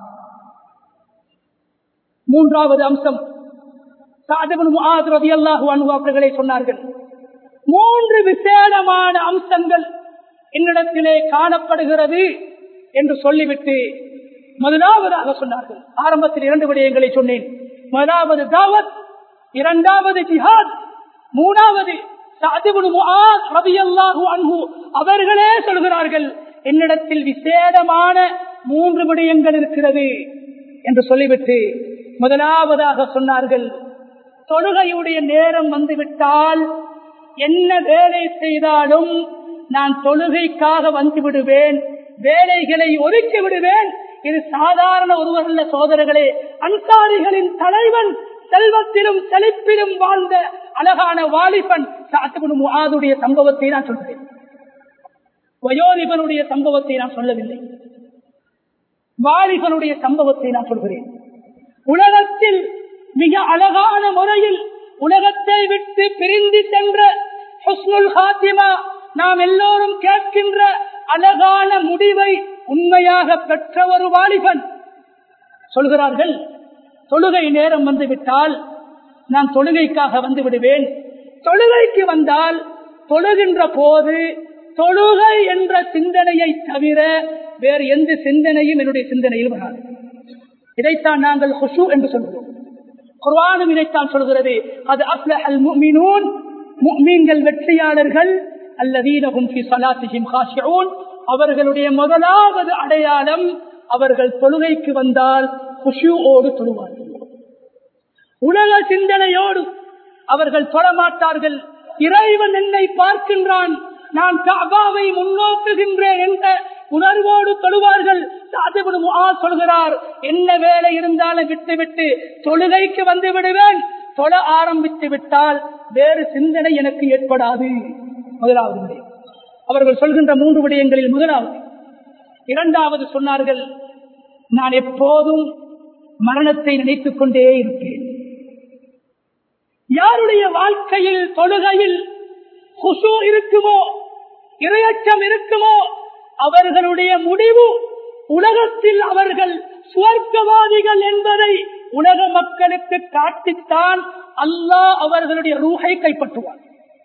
மூன்றாவது அம்சம் சாதிபுல் ரவி அல்லாஹு அனுவாக்களை சொன்னார்கள் மூன்று விசேடமான அம்சங்கள் என்னிடத்திலே காணப்படுகிறது என்று சொல்லிவிட்டு முதலாவதாக சொன்னார்கள் ஆரம்பத்தில் இரண்டு விடயங்களை சொன்னேன் முதலாவது தாவத் இரண்டாவது ஜிஹாத் மூணாவது அவர்களே சொல்கிறார்கள் என்னிடத்தில் விசேடமான மூன்று விடயங்கள் இருக்கிறது என்று சொல்லிவிட்டு முதலாவதாக சொன்னார்கள் தொழுகையுடைய நேரம் வந்துவிட்டால் என்ன வேலை செய்தாலும் நான் தொழுகைக்காக வந்து விடுவேன் வேலைகளை ஒதுக்கி விடுவேன் இது சாதாரண ஒருவரல்ல சோதரர்களே அன்சாரிகளின் தலைவன் செல்வத்திலும் செழிப்பிலும் வாழ்ந்த அழகான வாலிபன் முகாதுடைய சம்பவத்தை நான் சொல்கிறேன் வயோதிபனுடைய சம்பவத்தை நான் சொல்லவில்லை வாலிபனுடைய சம்பவத்தை நான் சொல்கிறேன் உலகத்தில் மிக அழகான முறையில் உலகத்தை விட்டு பிரிந்து சென்ற ஹுஸ்னுல் ஹாத்திமா நாம் எல்லோரும் கேட்கின்ற அழகான முடிவை உண்மையாக பெற்ற ஒரு வாலிபன் சொல்கிறார்கள் தொழுகை நேரம் வந்து விட்டால் நான் தொழுகைக்காக வந்து விடுவேன் தொழுகைக்கு வந்தால் தொழுகின்ற போது தொழுகை என்ற சிந்தனையை தவிர வேறு எந்த சிந்தனையும் என்னுடைய சிந்தனையில் வராது இதைத்தான் நாங்கள் ஹுஷு என்று சொல்கிறோம் குர்வானும் இதைத்தான் சொல்கிறது அது அப்ல அல் முமினூன் முக்மீன்கள் வெற்றியாளர்கள் அல்லதீனகும் ஃபி ஸலாத்திஹிம் காஷிஊன் அவர்களுடைய முதலாவது அடையாளம் அவர்கள் தொழுகைக்கு வந்தால் குஷுவோடு தொழுவார்கள் உலக சிந்தனையோடு அவர்கள் தொழமாட்டார்கள் இறைவன் என்னை பார்க்கின்றான் நான் காபாவை முன்னோக்குகின்றேன் என்ற உணர்வோடு தொழுவார்கள் சொல்கிறார் என்ன வேலை இருந்தாலும் விட்டுவிட்டு தொழுகைக்கு வந்து விடுவேன் தொழ ஆரம்பித்து விட்டால் வேறு சிந்தனை எனக்கு ஏற்படாது முதலாவது விடயம் அவர்கள் சொல்கின்ற மூன்று விடயங்களில் முதலாவது இரண்டாவது சொன்னார்கள் நான் எப்போதும் மரணத்தை நினைத்துக் கொண்டே இருப்பேன் யாருடைய வாழ்க்கையில் தொழுகையில் குசு இருக்குமோ இரையச்சம் இருக்குமோ அவர்களுடைய முடிவு உலகத்தில் அவர்கள் சுவர்க்கவாதிகள் என்பதை உலக மக்களுக்கு காட்டித்தான் அல்லாஹ் அவர்களுடைய ரூஹை கைப்பற்றுவார்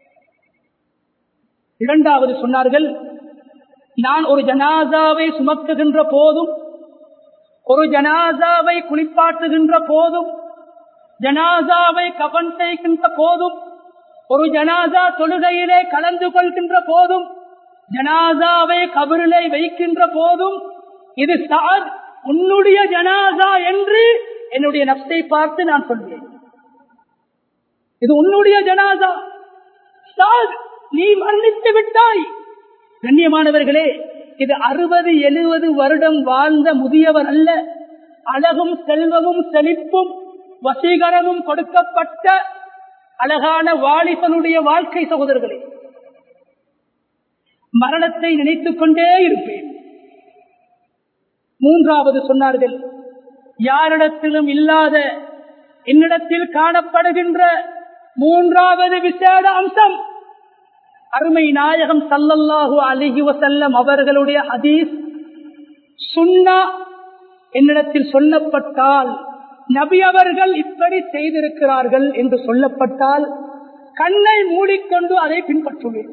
இரண்டாவது சொன்னார்கள் நான் ஒரு ஜனாதாவை சுமக்குகின்ற போதும் ஒரு ஜனாதாவை குளிப்பாட்டுகின்ற போதும் ஜனாதாவை கபன் செய்கின்ற போதும் ஒரு ஜனாதா தொழுகையிலே கலந்து கொள்கின்ற போதும் ஜனாதாவை கபரிலே வைக்கின்ற போதும் இது சாத் உன்னுடைய ஜனாதா என்று என்னுடைய நப்சை பார்த்து நான் சொல்வேன் இது உன்னுடைய ஜனாதா சாத் நீ மரணித்து விட்டாய் கண்ணியமானவர்களே இது அறுபது எழுபது வருடம் வாழ்ந்த முதியவர் அல்ல அழகும் செல்வமும் செழிப்பும் வசீகரமும் கொடுக்கப்பட்ட அழகான வாலிபனுடைய வாழ்க்கை சகோதரர்களே மரணத்தை நினைத்துக் கொண்டே இருப்பேன் மூன்றாவது சொன்னார்கள் யாரிடத்திலும் இல்லாத என்னிடத்தில் காணப்படுகின்ற மூன்றாவது விசேட அம்சம் அருமை நாயகம் சல்லல்லாஹு அலிஹி வசல்லம் அவர்களுடைய ஹதீஸ் சுன்னா என்னிடத்தில் சொல்லப்பட்டால் நபி அவர்கள் இப்படி செய்திருக்கிறார்கள் என்று சொல்லப்பட்டால் கண்ணை மூடிக்கொண்டு அதை பின்பற்றுவேன்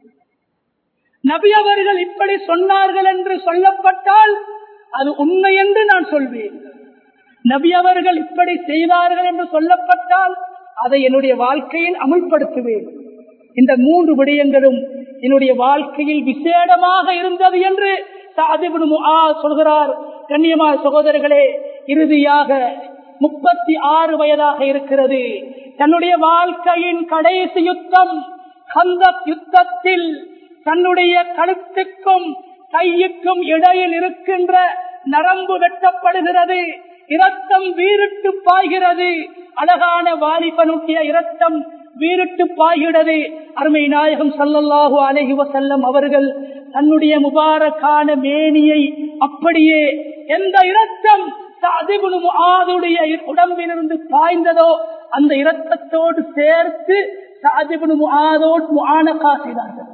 நபி அவர்கள் இப்படி சொன்னார்கள் என்று சொல்லப்பட்டால் அது உண்மை என்று நான் சொல்வேன் நபி அவர்கள் இப்படி செய்வார்கள் என்று சொல்லப்பட்டால் அதை என்னுடைய வாழ்க்கையில் அமுல்படுத்துவேன் இந்த மூன்று விடயங்களும் என்னுடைய வாழ்க்கையில் விசேடமாக இருந்தது என்று சொல்கிறார் கண்ணியமா சகோதரர்களே இறுதியாக முப்பத்தி ஆறு வயதாக இருக்கிறது தன்னுடைய வாழ்க்கையின் கடைசி யுத்தம் கந்த யுத்தத்தில் தன்னுடைய கழுத்துக்கும் கையுக்கும் இடையில் இருக்கின்ற நரம்பு வெட்டப்படுகிறது இரத்தம் வீரிட்டு பாய்கிறது அழகான வாலிபனுடைய இரத்தம் வீரிட்டு பாய்கிறது அருமை நாயகம் சல்லல்லாஹு அலஹி வசல்லம் அவர்கள் தன்னுடைய முபாரக்கான மேனியை அப்படியே எந்த இரத்தம் ஆதுடைய உடம்பிலிருந்து பாய்ந்ததோ அந்த இரத்தத்தோடு சேர்த்து சாதிபுனு ஆதோடு ஆனகா செய்தார்கள்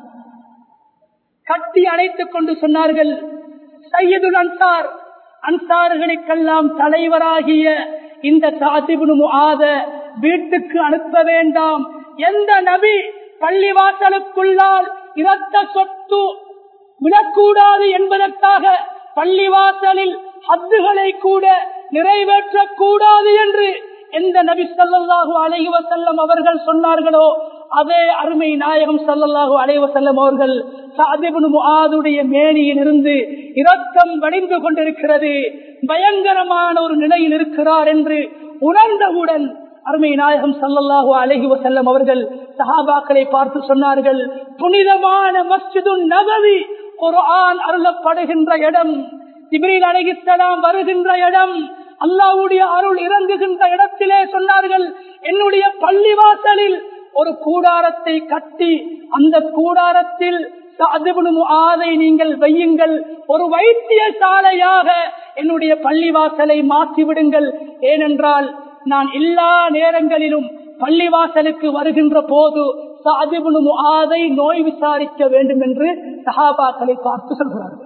கட்டி அணைத்துக் கொண்டு சொன்னார்கள் சையதுல் அன்சார் அன்சார்களுக்கெல்லாம் தலைவராகிய இந்த சாதிபுனு ஆத வீட்டுக்கு அனுப்ப வேண்டாம் எந்த நபி பள்ளிவாசலுக்குள்ளால் இரத்த சொத்து விடக்கூடாது என்பதற்காக பள்ளிவாசலில் ஹத்துகளை கூட நிறைவேற்றக்கூடாது என்று எந்த நபி சல்லாஹூ அலைவ செல்லம் அவர்கள் சொன்னார்களோ அதே அருமை நாயகம் சல்லல்லாஹு அலைவ செல்லம் அவர்கள் சாதிபுடைய மேனியில் இருந்து இரத்தம் வடிந்து கொண்டிருக்கிறது பயங்கரமான ஒரு நிலையில் இருக்கிறார் என்று உணர்ந்தவுடன் அருமை நாயகம் சல்லல்லாஹு அலஹி வசல்லம் அவர்கள் சஹாபாக்களை பார்த்து சொன்னார்கள் புனிதமான மஸ்ஜிது நகவி ஒரு ஆண் அருளப்படுகின்ற இடம் இப்ரீல் அழகித்தலாம் வருகின்ற இடம் அல்லாவுடைய அருள் இறங்குகின்ற இடத்திலே சொன்னார்கள் என்னுடைய பள்ளிவாசலில் ஒரு கூடாரத்தை கட்டி அந்த கூடாரத்தில் ஆதை நீங்கள் வையுங்கள் ஒரு வைத்தியசாலையாக என்னுடைய பள்ளிவாசலை மாற்றிவிடுங்கள் ஏனென்றால் நான் எல்லா நேரங்களிலும் பள்ளிவாசலுக்கு வருகின்ற போது சாதிபுனு ஆதை நோய் விசாரிக்க வேண்டும் என்று சஹாபாக்களை பார்த்து சொல்கிறார்கள்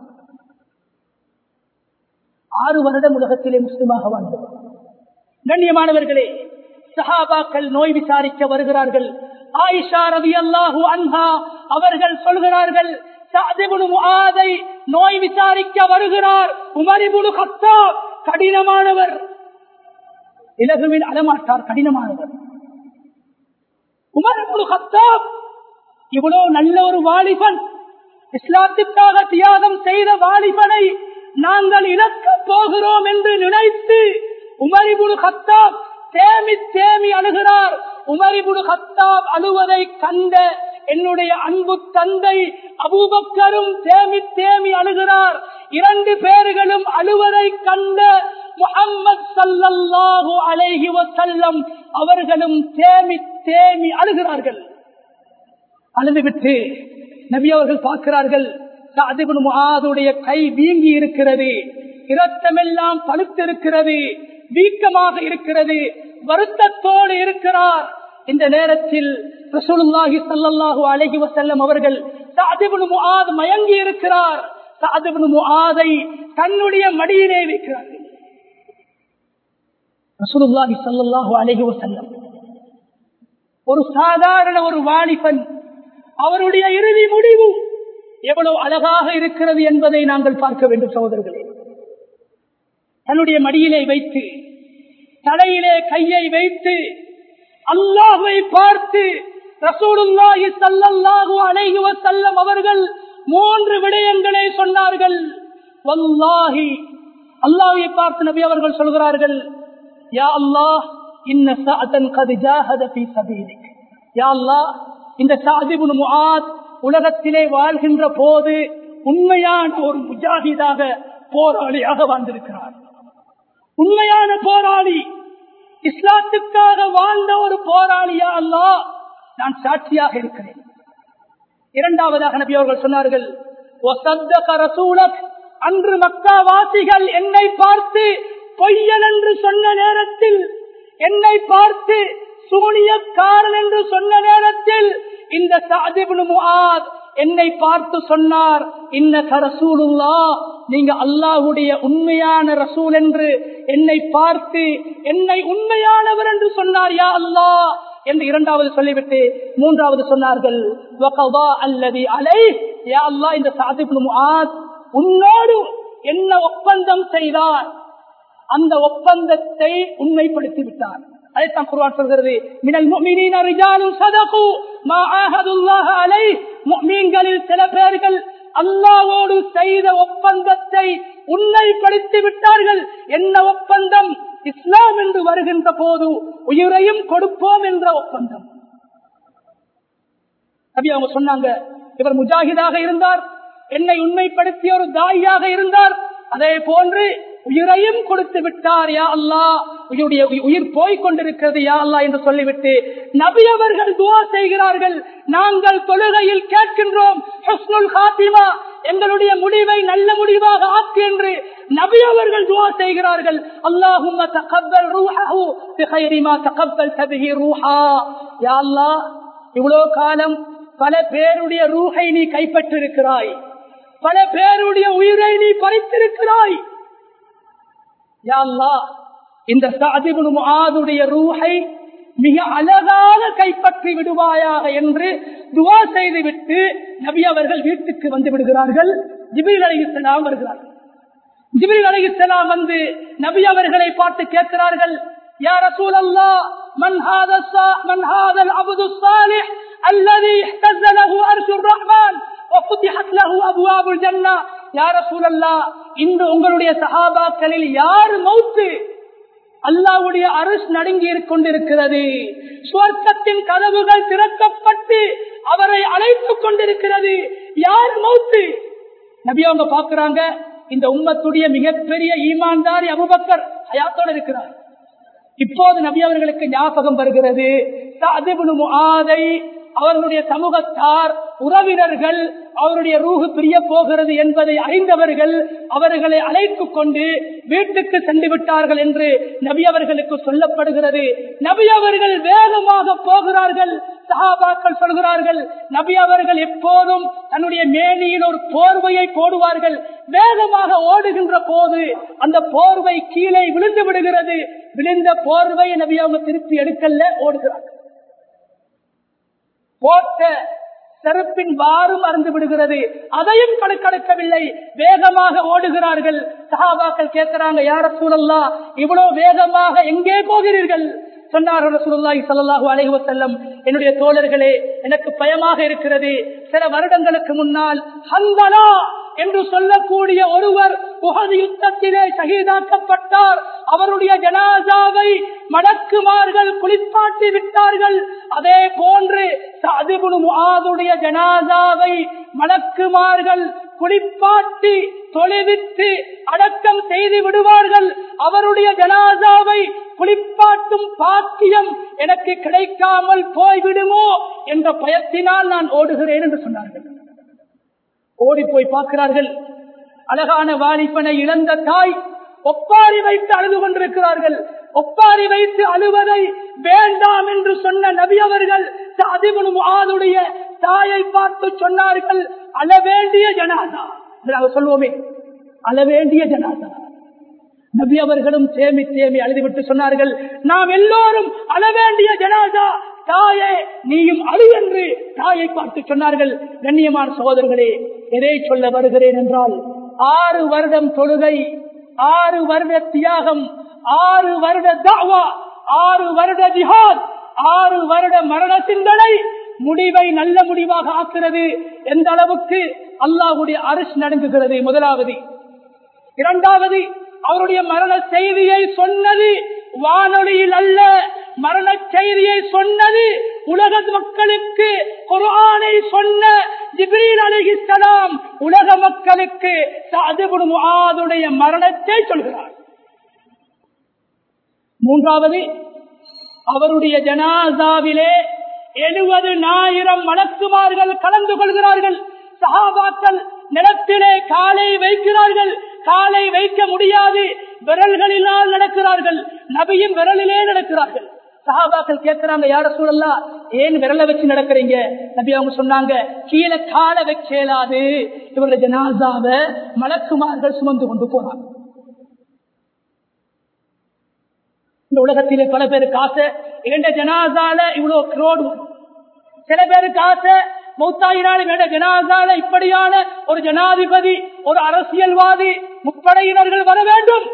ஆறு வருடம் உலகத்திலே முஸ்லிமாக வாழ்ந்தவர் கண்ணியமானவர்களே சஹாபாக்கள் நோய் விசாரிக்க வருகிறார்கள் ஆயிஷா ரவி அல்லாஹு அன்ஹா அவர்கள் சொல்கிறார்கள் ஆதை நோய் விசாரிக்க வருகிறார் உமரிபுடு கத்தா கடினமானவர் இலகுவில் அலமாட்டார் கடினமானவர் உமரிபுடு கத்தா இவ்வளவு நல்ல ஒரு வாலிபன் இஸ்லாத்திற்காக தியாகம் செய்த வாலிபனை நாங்கள் இழக்க போகிறோம் என்று நினைத்து உமரிபுடு கத்தாப் தேமி தேமி அழுகிறார் உமரிபுடு கத்தாப் அழுவதை கண்ட என்னுடைய அன்பு தந்தை அபூபக்கரும் தேமி தேமி அழுகிறார் இரண்டு பேர்களும் அழுவதை கண்ட முகம்மது சல்லல்லாஹு அலைஹி வசல்லம் அவர்களும் தேமி தேமி அழுகிறார்கள் அழுதுவிட்டு நபி அவர்கள் பார்க்கிறார்கள் முகாதுடைய கை வீங்கி இருக்கிறது இரத்தமெல்லாம் பழுத்திருக்கிறது வீக்கமாக இருக்கிறது வருத்தத்தோடு இருக்கிறார் இந்த நேரத்தில் ரசூலுல்லாஹி ஸல்லல்லாஹு அலைஹி வஸல்லம் அவர்கள் சஅத் இப்னு முஆத் மயங்கி இருக்கிறார் சஅத் இப்னு முஆதை தன்னுடைய மடியிலே வைக்கிறார்கள் ரசூலுல்லாஹி ஸல்லல்லாஹு அலைஹி வஸல்லம் ஒரு சாதாரண ஒரு வாலிபன் அவருடைய இறுதி முடிவு எவ்வளவு அழகாக இருக்கிறது என்பதை நாங்கள் பார்க்க வேண்டும் சகோதரர்களே தன்னுடைய மடியிலே வைத்து தலையிலே கையை வைத்து அல்லாஹுவை பார்த்து ரசூலுல்லாஹி ஸல்லல்லாஹு அலைஹி வஸல்லம் அவர்கள் மூன்று விடயங்களை சொன்னார்கள் வல்லாஹி அல்லாஹ்வை பார்த்து நபி அவர்கள் சொல்கிறார்கள் யா அல்லாஹ் இன்ன சஅதன் கத் ஜாஹத ஃபீ சபீலிக் யா அல்லாஹ் இந்த சஅத் இப்னு முஆத் உலகத்திலே வாழ்கின்ற போது உண்மையான ஒரு முஜாஹிதாக போராளியாக வாழ்ந்திருக்கிறார் உண்மையான போராளி இஸ்லாத்துக்காக வாழ்ந்த ஒரு போராளியா அல்லா நான் சாட்சியாக இருக்கிறேன் இரண்டாவதாக நபி அவர்கள் சொன்னார்கள் அன்று மக்காவாசிகள் என்னை பார்த்து பொய்யன் என்று சொன்ன நேரத்தில் என்னை பார்த்து சூனியக்காரன் என்று சொன்ன நேரத்தில் இந்த சாதிபுன் முஆத் என்னை பார்த்து சொன்னார் இன்ன ரசூலுல்லா நீங்க அல்லாஹுடைய உண்மையான ரசூல் என்று என்னை பார்த்து என்னை உண்மையானவர் என்று சொன்னார் யா அல்லாஹ் என்று இரண்டாவது சொல்லிவிட்டு மூன்றாவது சொன்னார்கள் அல்லது அலை யா அல்லாஹ் இந்த சாதிபுன் முஆத் உன்னோடு என்ன ஒப்பந்தம் செய்தார் அந்த ஒப்பந்தத்தை உண்மைப்படுத்தி விட்டார் அதைத்தான் குர்ஆன் சொல்கிறது மினல் முஃமினீன ரிஜாலுன் ஸதகு மா ஆஹதுல்லாஹ அலை முஃமின்களில் சில பேர்கள் அல்லாஹ்வோடு செய்த ஒப்பந்தத்தை உண்மைப்படுத்தி விட்டார்கள் என்ன ஒப்பந்தம் இஸ்லாம் என்று வருகின்ற போது உயிரையும் கொடுப்போம் என்ற ஒப்பந்தம் நபி அவங்க சொன்னாங்க இவர் முஜாஹிதாக இருந்தார் என்னை உண்மைப்படுத்திய ஒரு தாயாக இருந்தார் அதே போன்று உயிரையும் கொடுத்து விட்டார் யா அல்லா உயிருடைய உயிர் போய் கொண்டிருக்கிறது யா அல்லா என்று சொல்லிவிட்டு நபி அவர்கள் துவா செய்கிறார்கள் நாங்கள் தொழுகையில் கேட்கின்றோம் ஹுஸ்னுல் ஹாத்திமா எங்களுடைய முடிவை நல்ல முடிவாக ஆக்கு என்று நபி அவர்கள் துவா செய்கிறார்கள் அல்லாஹும் தகப்பல் ரூஹு பிகைரிமா தகப்பல் தபிஹி ரூஹா யா அல்லா இவ்வளவு காலம் பல பேருடைய ரூஹை நீ கைப்பற்றிருக்கிறாய் பல பேருடைய உயிரை நீ பறித்திருக்கிறாய் இந்த சாதிபுடைய ரூஹை மிக அழகாக கைப்பற்றி விடுவாயாக என்று துவா செய்துவிட்டு நபி அவர்கள் வீட்டுக்கு வந்து விடுகிறார்கள் ஜிபில் அலைகிஸ்லாம் வருகிறார்கள் ஜிபில் அலைகிஸ்லாம் வந்து நபி அவர்களை பார்த்து கேட்கிறார்கள் يا رسول الله من هذا من هذا العبد الصالح الذي اهتز له عرش الرحمن وفتحت له ابواب الجنه يا رسول الله இந்த உங்களுடைய சஹாபாக்களில் யார் மௌத்து அல்லாவுடைய அரசு நடுங்கி கொண்டிருக்கிறது சுவர்க்கத்தின் கதவுகள் திறக்கப்பட்டு அவரை அழைத்துக் கொண்டிருக்கிறது யார் மௌத்து நபி அவங்க பாக்குறாங்க இந்த உம்மத்துடைய மிகப்பெரிய ஈமான்தாரி அபுபக்கர் ஹயாத்தோடு இருக்கிறார் இப்போது நபி அவர்களுக்கு ஞாபகம் வருகிறது ஆதை அவர்களுடைய சமூகத்தார் உறவினர்கள் அவருடைய ரூஹு பிரிய போகிறது என்பதை அறிந்தவர்கள் அவர்களை அழைத்துக் கொண்டு வீட்டுக்கு சென்று விட்டார்கள் என்று நபி அவர்களுக்கு சொல்லப்படுகிறது நபி அவர்கள் வேகமாக போகிறார்கள் சஹாபாக்கள் சொல்கிறார்கள் நபி அவர்கள் எப்போதும் தன்னுடைய மேனியில் ஒரு போர்வையை போடுவார்கள் வேகமாக ஓடுகின்ற போது அந்த போர்வை கீழே விழுந்து விடுகிறது விழுந்த போர்வையை நபி அவங்க திருப்பி எடுக்கல ஓடுகிறார்கள் போட்ட செருப்பின் வாரும் அறந்து விடுகிறது அதையும் கணக்கெடுக்கவில்லை வேகமாக ஓடுகிறார்கள் சஹாபாக்கள் கேட்கிறாங்க யார சூழல்லா இவ்வளவு வேகமாக எங்கே போகிறீர்கள் சொன்னார்கள் ரசூலுல்லாஹி ஸல்லல்லாஹு அலைஹி வஸல்லம் என்னுடைய தோழர்களே எனக்கு பயமாக இருக்கிறது சில வருடங்களுக்கு முன்னால் ஹந்தலா என்று சொல்லக்கூடிய ஒருவர் உகது யுத்தத்திலே சகிதாக்கப்பட்டார் அவருடைய ஜனாசாவை மடக்குமார்கள் குளிப்பாட்டி விட்டார்கள் அதே போன்று சாதிபுடைய ஜனாசாவை மலக்குமார்கள் குளிப்பாட்டி தொலைவித்து அடக்கம் செய்து விடுவார்கள் அவருடைய ஜனாசாவை குளிப்பாட்டும் பாக்கியம் எனக்கு கிடைக்காமல் போய்விடுமோ என்ற பயத்தினால் நான் ஓடுகிறேன் என்று சொன்னார்கள் ஓடி போய் பார்க்கிறார்கள் அழகான வாலிபனை இழந்த தாய் ஒப்பாரி வைத்து அழுது கொண்டிருக்கிறார்கள் ஒப்பாரி வைத்து அழுவதை வேண்டாம் என்று சொன்ன நபி அவர்கள் அதிபனுடைய தாயை பார்த்து சொன்னார்கள் அழ வேண்டிய ஜனாதா நாங்கள் சொல்லுவோமே அழ வேண்டிய ஜனாதா நபி அவர்களும் தேமி தேமி அழுதுவிட்டு சொன்னார்கள் நாம் எல்லோரும் அழ வேண்டிய ஜனாதா தாயே நீயும் அழு என்று தாயை பார்த்து சொன்னார்கள் கண்ணியமான சகோதரர்களே எதை சொல்ல வருகிறேன் என்றால் ஆறு வருடம் தொழுகை ஆறு வருட தியாகம் ஆறு வருட தாவா ஆறு வருட ஜிஹாத் ஆறு வருட மரண சிந்தனை முடிவை நல்ல முடிவாக ஆக்குறது எந்த அளவுக்கு அல்லாஹுடைய அரசு நடுங்குகிறது முதலாவது இரண்டாவது அவருடைய மரண செய்தியை சொன்னது வானொலியில் அல்ல மரண செய்தியை சொன்னது உலக மக்களுக்கு குரானை சொன்ன ஜிப்ரீல் அலிஹிஸ்லாம் உலக மக்களுக்கு சாதுடைய மரணத்தை சொல்கிறார் மூன்றாவது அவருடைய ஜனாசாவிலே எழுபது ஆயிரம் மலக்குமார்கள் கலந்து கொள்கிறார்கள் சஹாபாக்கள் நிலத்திலே காலை வைக்கிறார்கள் காலை வைக்க முடியாது விரல்களினால் நடக்கிறார்கள் நபியும் விரலிலே நடக்கிறார்கள் சஹாபாக்கள் கேட்கிறாங்க யார சூழல்லா ஏன் விரல வச்சு நடக்கிறீங்க நபி அவங்க சொன்னாங்க கீழே கால வைக்கலாது இவருடைய ஜனாசாவ மலக்குமார்கள் சுமந்து கொண்டு போறாங்க இந்த உலகத்திலே பல பேருக்கு ஆசை எந்த ஜனாசால இவ்வளவு கிரோடு சில பேருக்கு ஆசை மௌத்தாயினாலும் என்ற ஜனாசால இப்படியான ஒரு ஜனாதிபதி ஒரு அரசியல்வாதி முப்படையினர்கள் வர வேண்டும்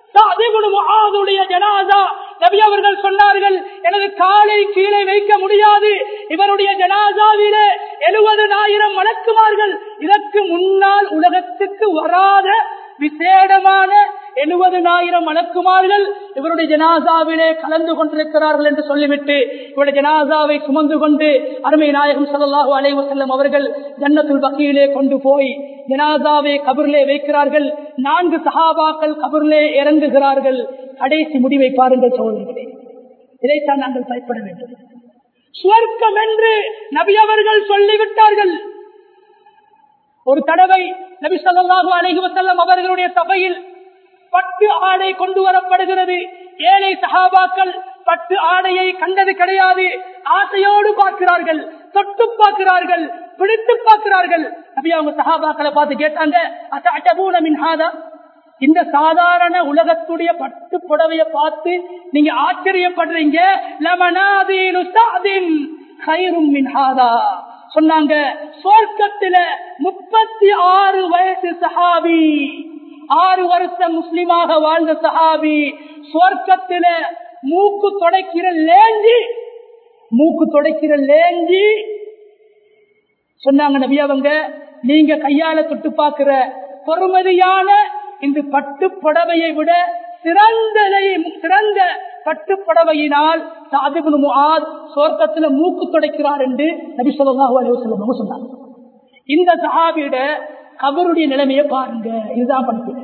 ஜனாதா நபி அவர்கள் சொன்னார்கள் எனது காலை கீழே வைக்க முடியாது இவருடைய ஜனாதாவிலே எழுபது ஆயிரம் வழக்குமார்கள் இதற்கு முன்னால் உலகத்துக்கு வராத விசேடமான எழுபது ஆயிரம் வழக்குமார்கள் இவருடைய ஜனாசாவிலே கலந்து கொண்டிருக்கிறார்கள் என்று சொல்லிவிட்டு இவருடைய ஜனாசாவை சுமந்து கொண்டு அருமை நாயகம் சல்லாஹூ அலைவு செல்லும் அவர்கள் ஜன்னத்துல் வகையிலே கொண்டு போய் ஜனாசாவை கபர்லே வைக்கிறார்கள் நான்கு சஹாபாக்கள் கபர்லே இறங்குகிறார்கள் கடைசி முடிவை பாருங்கள் சோழர்களே இதைத்தான் நாங்கள் பயப்பட வேண்டும் சுவர்க்கம் என்று நபி அவர்கள் சொல்லிவிட்டார்கள் ஒரு தடவை நபி சொல்லாஹு அலஹி வசல்லம் அவர்களுடைய சபையில் பட்டு ஆடை கொண்டு வரப்படுகிறது ஏழை சகாபாக்கள் பட்டு ஆடையை கண்டது கிடையாது ஆசையோடு பார்க்கிறார்கள் தொட்டு பார்க்கிறார்கள் பிடித்து பார்க்கிறார்கள் நபி அவங்க சகாபாக்களை பார்த்து கேட்டாங்க அட்டபூனமின்ஹாதா இந்த சாதாரண உலகத்துடைய பட்டு புடவைய பார்த்து நீங்க ஆச்சரியப்படுறீங்க லமனாதீனு சாதின் கயிறும் மின்ஹாதா சொன்னாங்க சொர்க்கத்தில முப்பத்தி ஆறு வயசு சஹாபி ஆறு வருஷம் முஸ்லிமாக வாழ்ந்த சஹாபி சொர்க்கத்தில மூக்கு தொடைக்கிற லேஞ்சி மூக்கு தொடைக்கிற லேஞ்சி சொன்னாங்க நபி அவங்க நீங்க கையால தொட்டு பார்க்கிற பொறுமதியான இந்த பட்டு புடவையை விட சிறந்த சிறந்த பட்டு புடவையினால் சொர்க்கத்துல மூக்கு துடைக்கிறார் என்று நபி சொல்லாஹு சொன்னாங்க இந்த சஹாபியோட கபருடைய நிலைமையை பாருங்க இதுதான் படிக்கிறேன்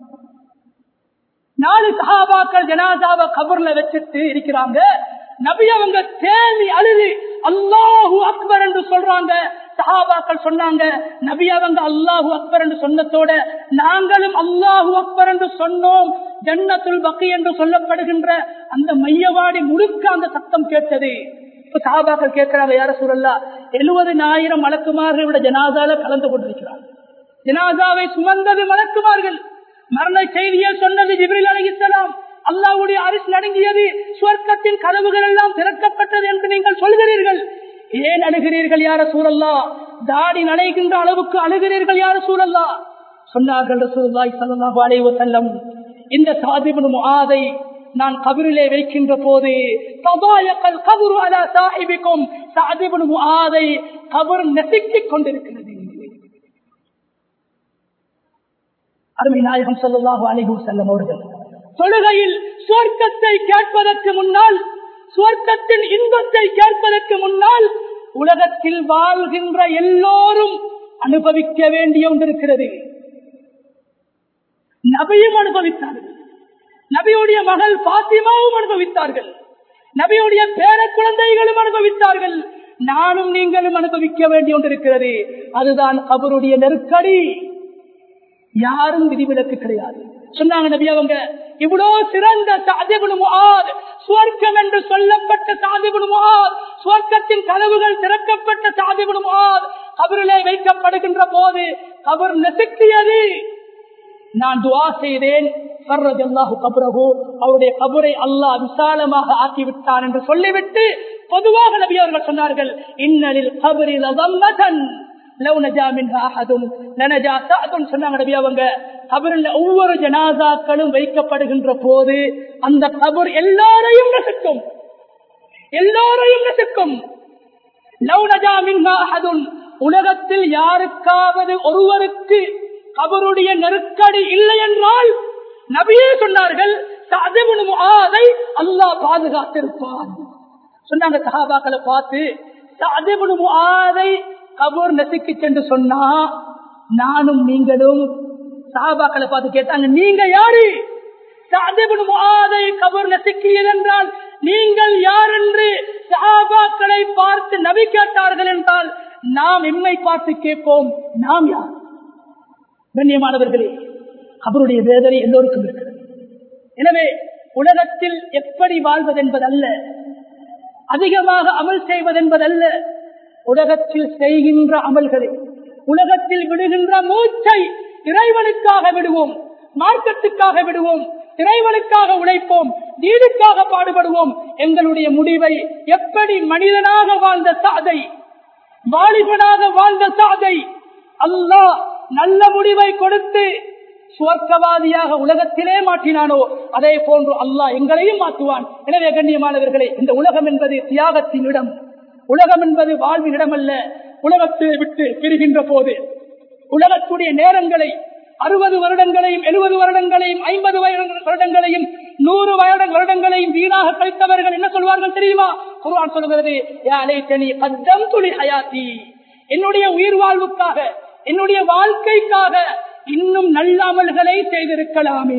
நாலு சஹாபாக்கள் ஜனாதாவை கபர்ல வச்சுட்டு இருக்கிறாங்க நபி அவங்க தேவி அழுது அல்லாஹு அக்பர் என்று சொல்றாங்க சஹாபாக்கள் சொன்னாங்க நபி அவங்க அல்லாஹு அக்பர் என்று சொன்னதோட நாங்களும் அல்லாஹு அக்பர் என்று சொன்னோம் ஜன்னத்துல் பக்கி என்று சொல்லப்படுகின்ற அந்த மையவாடி முழுக்க அந்த சத்தம் கேட்டது இப்ப சஹாபாக்கள் கேட்கிறாங்க யார சூழல்லா எழுபது ஆயிரம் மலக்குமார்களோட ஜனாதால கலந்து கொண்டிருக்கிறார் ஜனாதாவை சுமந்தது மலக்குமார்கள் மரண செய்தியை சொன்னது ஜிப்ரில் அலிசலாம் அல்லாவுடைய அரிசி நடுங்கியது சுவர்க்கத்தின் கதவுகள் எல்லாம் திறக்கப்பட்டது என்று நீங்கள் சொல்கிறீர்கள் ஏன் அழுகிறீர்கள் யார சூழல்லா தாடி நனைகின்ற அளவுக்கு அழுகிறீர்கள் யார சூழல்லா சொன்னார்கள் ரசூலுல்லாஹி ஸல்லல்லாஹு அலைஹி வஸல்லம் இந்த சாதிபு முஆதை நான் கபரிலே வைக்கின்ற போது தபாயக்கல் கபரு அலா சாஹிபிக்கும் சாதிபு முஆதை கபர் நெசிக்கிக் கொண்டிருக்கிறது அருமை நாயகம் ஸல்லல்லாஹு அலைஹி வஸல்லம் அவர்கள் தொழுகையில் சுவர்க்கத்தை கேட்பதற்கு முன்னால் சுவர்க்கத்தின் இன்பத்தை கேட்பதற்கு முன்னால் உலகத்தில் வாழ்கின்ற எல்லோரும் அனுபவிக்க வேண்டிய ஒன்று இருக்கிறது நபியும் அனுபவித்தார்கள் நபியுடைய மகள் பாத்திமாவும் அனுபவித்தார்கள் நபியுடைய பேர குழந்தைகளும் அனுபவித்தார்கள் நானும் நீங்களும் அனுபவிக்க வேண்டிய ஒன்று இருக்கிறது அதுதான் அவருடைய நெருக்கடி யாரும் விதிவிலக்கு கிடையாது சொன்னாங்க நபி அவங்க இவ்வளவு சிறந்த சாதிபுல் முஆத் சுவர்க்கம் என்று சொல்லப்பட்ட சாதிபுல் முஆத் சுவர்க்கத்தின் கதவுகள் திறக்கப்பட்ட சாதிபுல் முஆத் கபரிலே வைக்கப்படுகின்ற போது கபர் நெசுக்கியது நான் துவா செய்தேன் அவருடைய கபரை அல்லாஹ் விசாலமாக ஆக்கிவிட்டான் என்று சொல்லிவிட்டு பொதுவாக நபி அவர்கள் சொன்னார்கள் இன்னலில் கபரில் ஒவ்வொரு ஜனாசாக்களும் வைக்கப்படுகின்ற போது அந்த கபர் எல்லாரையும் ரசிக்கும் எல்லாரையும் ரசிக்கும் உலகத்தில் யாருக்காவது ஒருவருக்கு கபருடைய நெருக்கடி இல்லை என்றால் நபியே சொன்னார்கள் அதை அல்லாஹ் பாதுகாத்திருப்பான் சொன்னாங்க சஹாபாக்களை பார்த்து அதை கபூர் நசிக்கு சென்று சொன்னா நானும் நீங்களும் சாபாக்களை பார்த்து கேட்டாங்க நீங்க யாரு கபூர் நசிக்கியது என்றால் நீங்கள் யார் பார்த்து நபி கேட்டார்கள் என்றால் நாம் எம்மை பார்த்து கேட்போம் நாம் யார் கண்ணியமானவர்களே அவருடைய வேதனை எல்லோருக்கும் இருக்கிறது எனவே உலகத்தில் எப்படி வாழ்வதென்பதல்ல அதிகமாக அமல் செய்வதென்பதல்ல உலகத்தில் செய்கின்ற அமல்களை உலகத்தில் விடுகின்ற மூச்சை இறைவனுக்காக விடுவோம் மார்க்கத்துக்காக விடுவோம் இறைவனுக்காக உழைப்போம் நீருக்காக பாடுபடுவோம் எங்களுடைய முடிவை எப்படி மனிதனாக வாழ்ந்த சாதை வாலிபனாக வாழ்ந்த சாதை அல்லாஹ் நல்ல முடிவை கொடுத்து சுவர்க்கவாதியாக உலகத்திலே மாற்றினானோ அதே போன்று அல்லாஹ் எங்களையும் மாற்றுவான் எனவே கண்ணியமானவர்களே இந்த உலகம் என்பது தியாகத்தின் இடம் உலகம் என்பது வாழ்வின் இடம் அல்ல உலகத்தை விட்டு பிரிகின்ற போது உலகத்துடைய நேரங்களை அறுபது வருடங்களையும் எழுபது வருடங்களையும் ஐம்பது வருடங்களையும் நூறு வருட வருடங்களையும் வீணாக கழித்தவர்கள் என்ன சொல்வார்கள் தெரியுமா குர்ஆன் சொல்கிறது கத்தம் துளி ஹயாத்தி என்னுடைய உயிர் வாழ்வுக்காக என்னுடைய வாழ்க்கைக்காக இன்னும் நல்ல அமல்களை செய்திருக்கலாமே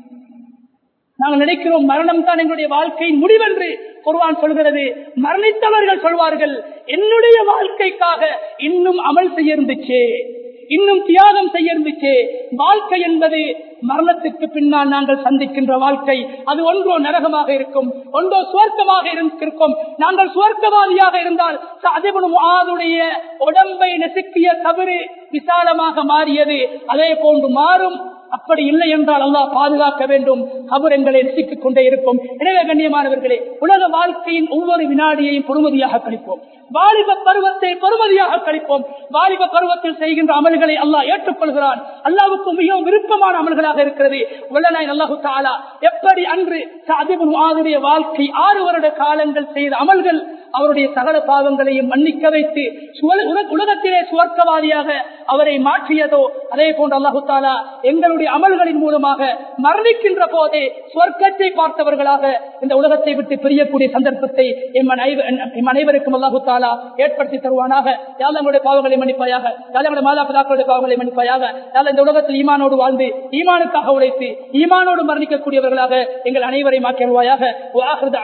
நாங்கள் நினைக்கிறோம் மரணம் தான் எங்களுடைய வாழ்க்கையின் முடிவென்று குர்வான் சொல்கிறது மரணித்தவர்கள் சொல்வார்கள் என்னுடைய வாழ்க்கைக்காக இன்னும் அமல் செய்ய இருந்துச்சே இன்னும் தியாகம் செய்ய இருந்துச்சே வாழ்க்கை என்பது மரணத்துக்கு பின்னால் நாங்கள் சந்திக்கின்ற வாழ்க்கை அது ஒன்றோ நரகமாக இருக்கும் ஒன்றோ சுவர்க்கமாக இருக்கும் நாங்கள் சுவர்க்கவாதியாக இருந்தால் அதனுடைய உடம்பை நெசுக்கிய தவறு விசாலமாக மாறியது அதே போன்று மாறும் அப்படி இல்லை என்றால் அல்லாஹ் பாதுகாக்க வேண்டும் அவர் எங்களை ரசித்துக் கொண்டே இருக்கும் எனவே கண்ணியமானவர்களே உலக வாழ்க்கையின் ஒவ்வொரு வினாடியையும் பொறுமதியாக கழிப்போம் வாலிப பருவத்தை பொறுமதியாக கழிப்போம் வாலிப பருவத்தில் செய்கின்ற அமல்களை அல்லாஹ் ஏற்றுக்கொள்கிறான் அல்லாவுக்கு மிகவும் விருப்பமான அமல்களாக இருக்கிறது உள்ளனாய் அல்லாஹு தாலா எப்படி அன்று அதிபுடைய வாழ்க்கை ஆறு வருட காலங்கள் செய்த அமல்கள் அவருடைய சகல பாவங்களையும் மன்னிக்க வைத்து உலகத்திலே சுவர்க்கவாதியாக அவரை மாற்றியதோ அதே போன்று அல்லாஹு தாலா எங்களுடைய அமல்களின் மூலமாக மரணிக்கின்ற போதே சுவர்க்கத்தை பார்த்தவர்களாக இந்த உலகத்தை விட்டு பிரியக்கூடிய சந்தர்ப்பத்தை எம் அனைவருக்கும் அல்லாஹு தாலா ஏற்படுத்தி தருவானாக யாழ் நம்முடைய பாவங்களை மன்னிப்பாயாக யாழ் நம்முடைய மாதா பிதாக்களுடைய பாவங்களை மன்னிப்பாயாக யாழ் இந்த உலகத்தில் ஈமானோடு வாழ்ந்து ஈமானுக்காக உழைத்து ஈமானோடு மரணிக்கக்கூடியவர்களாக எங்கள் அனைவரை மாற்றிடுவாயாக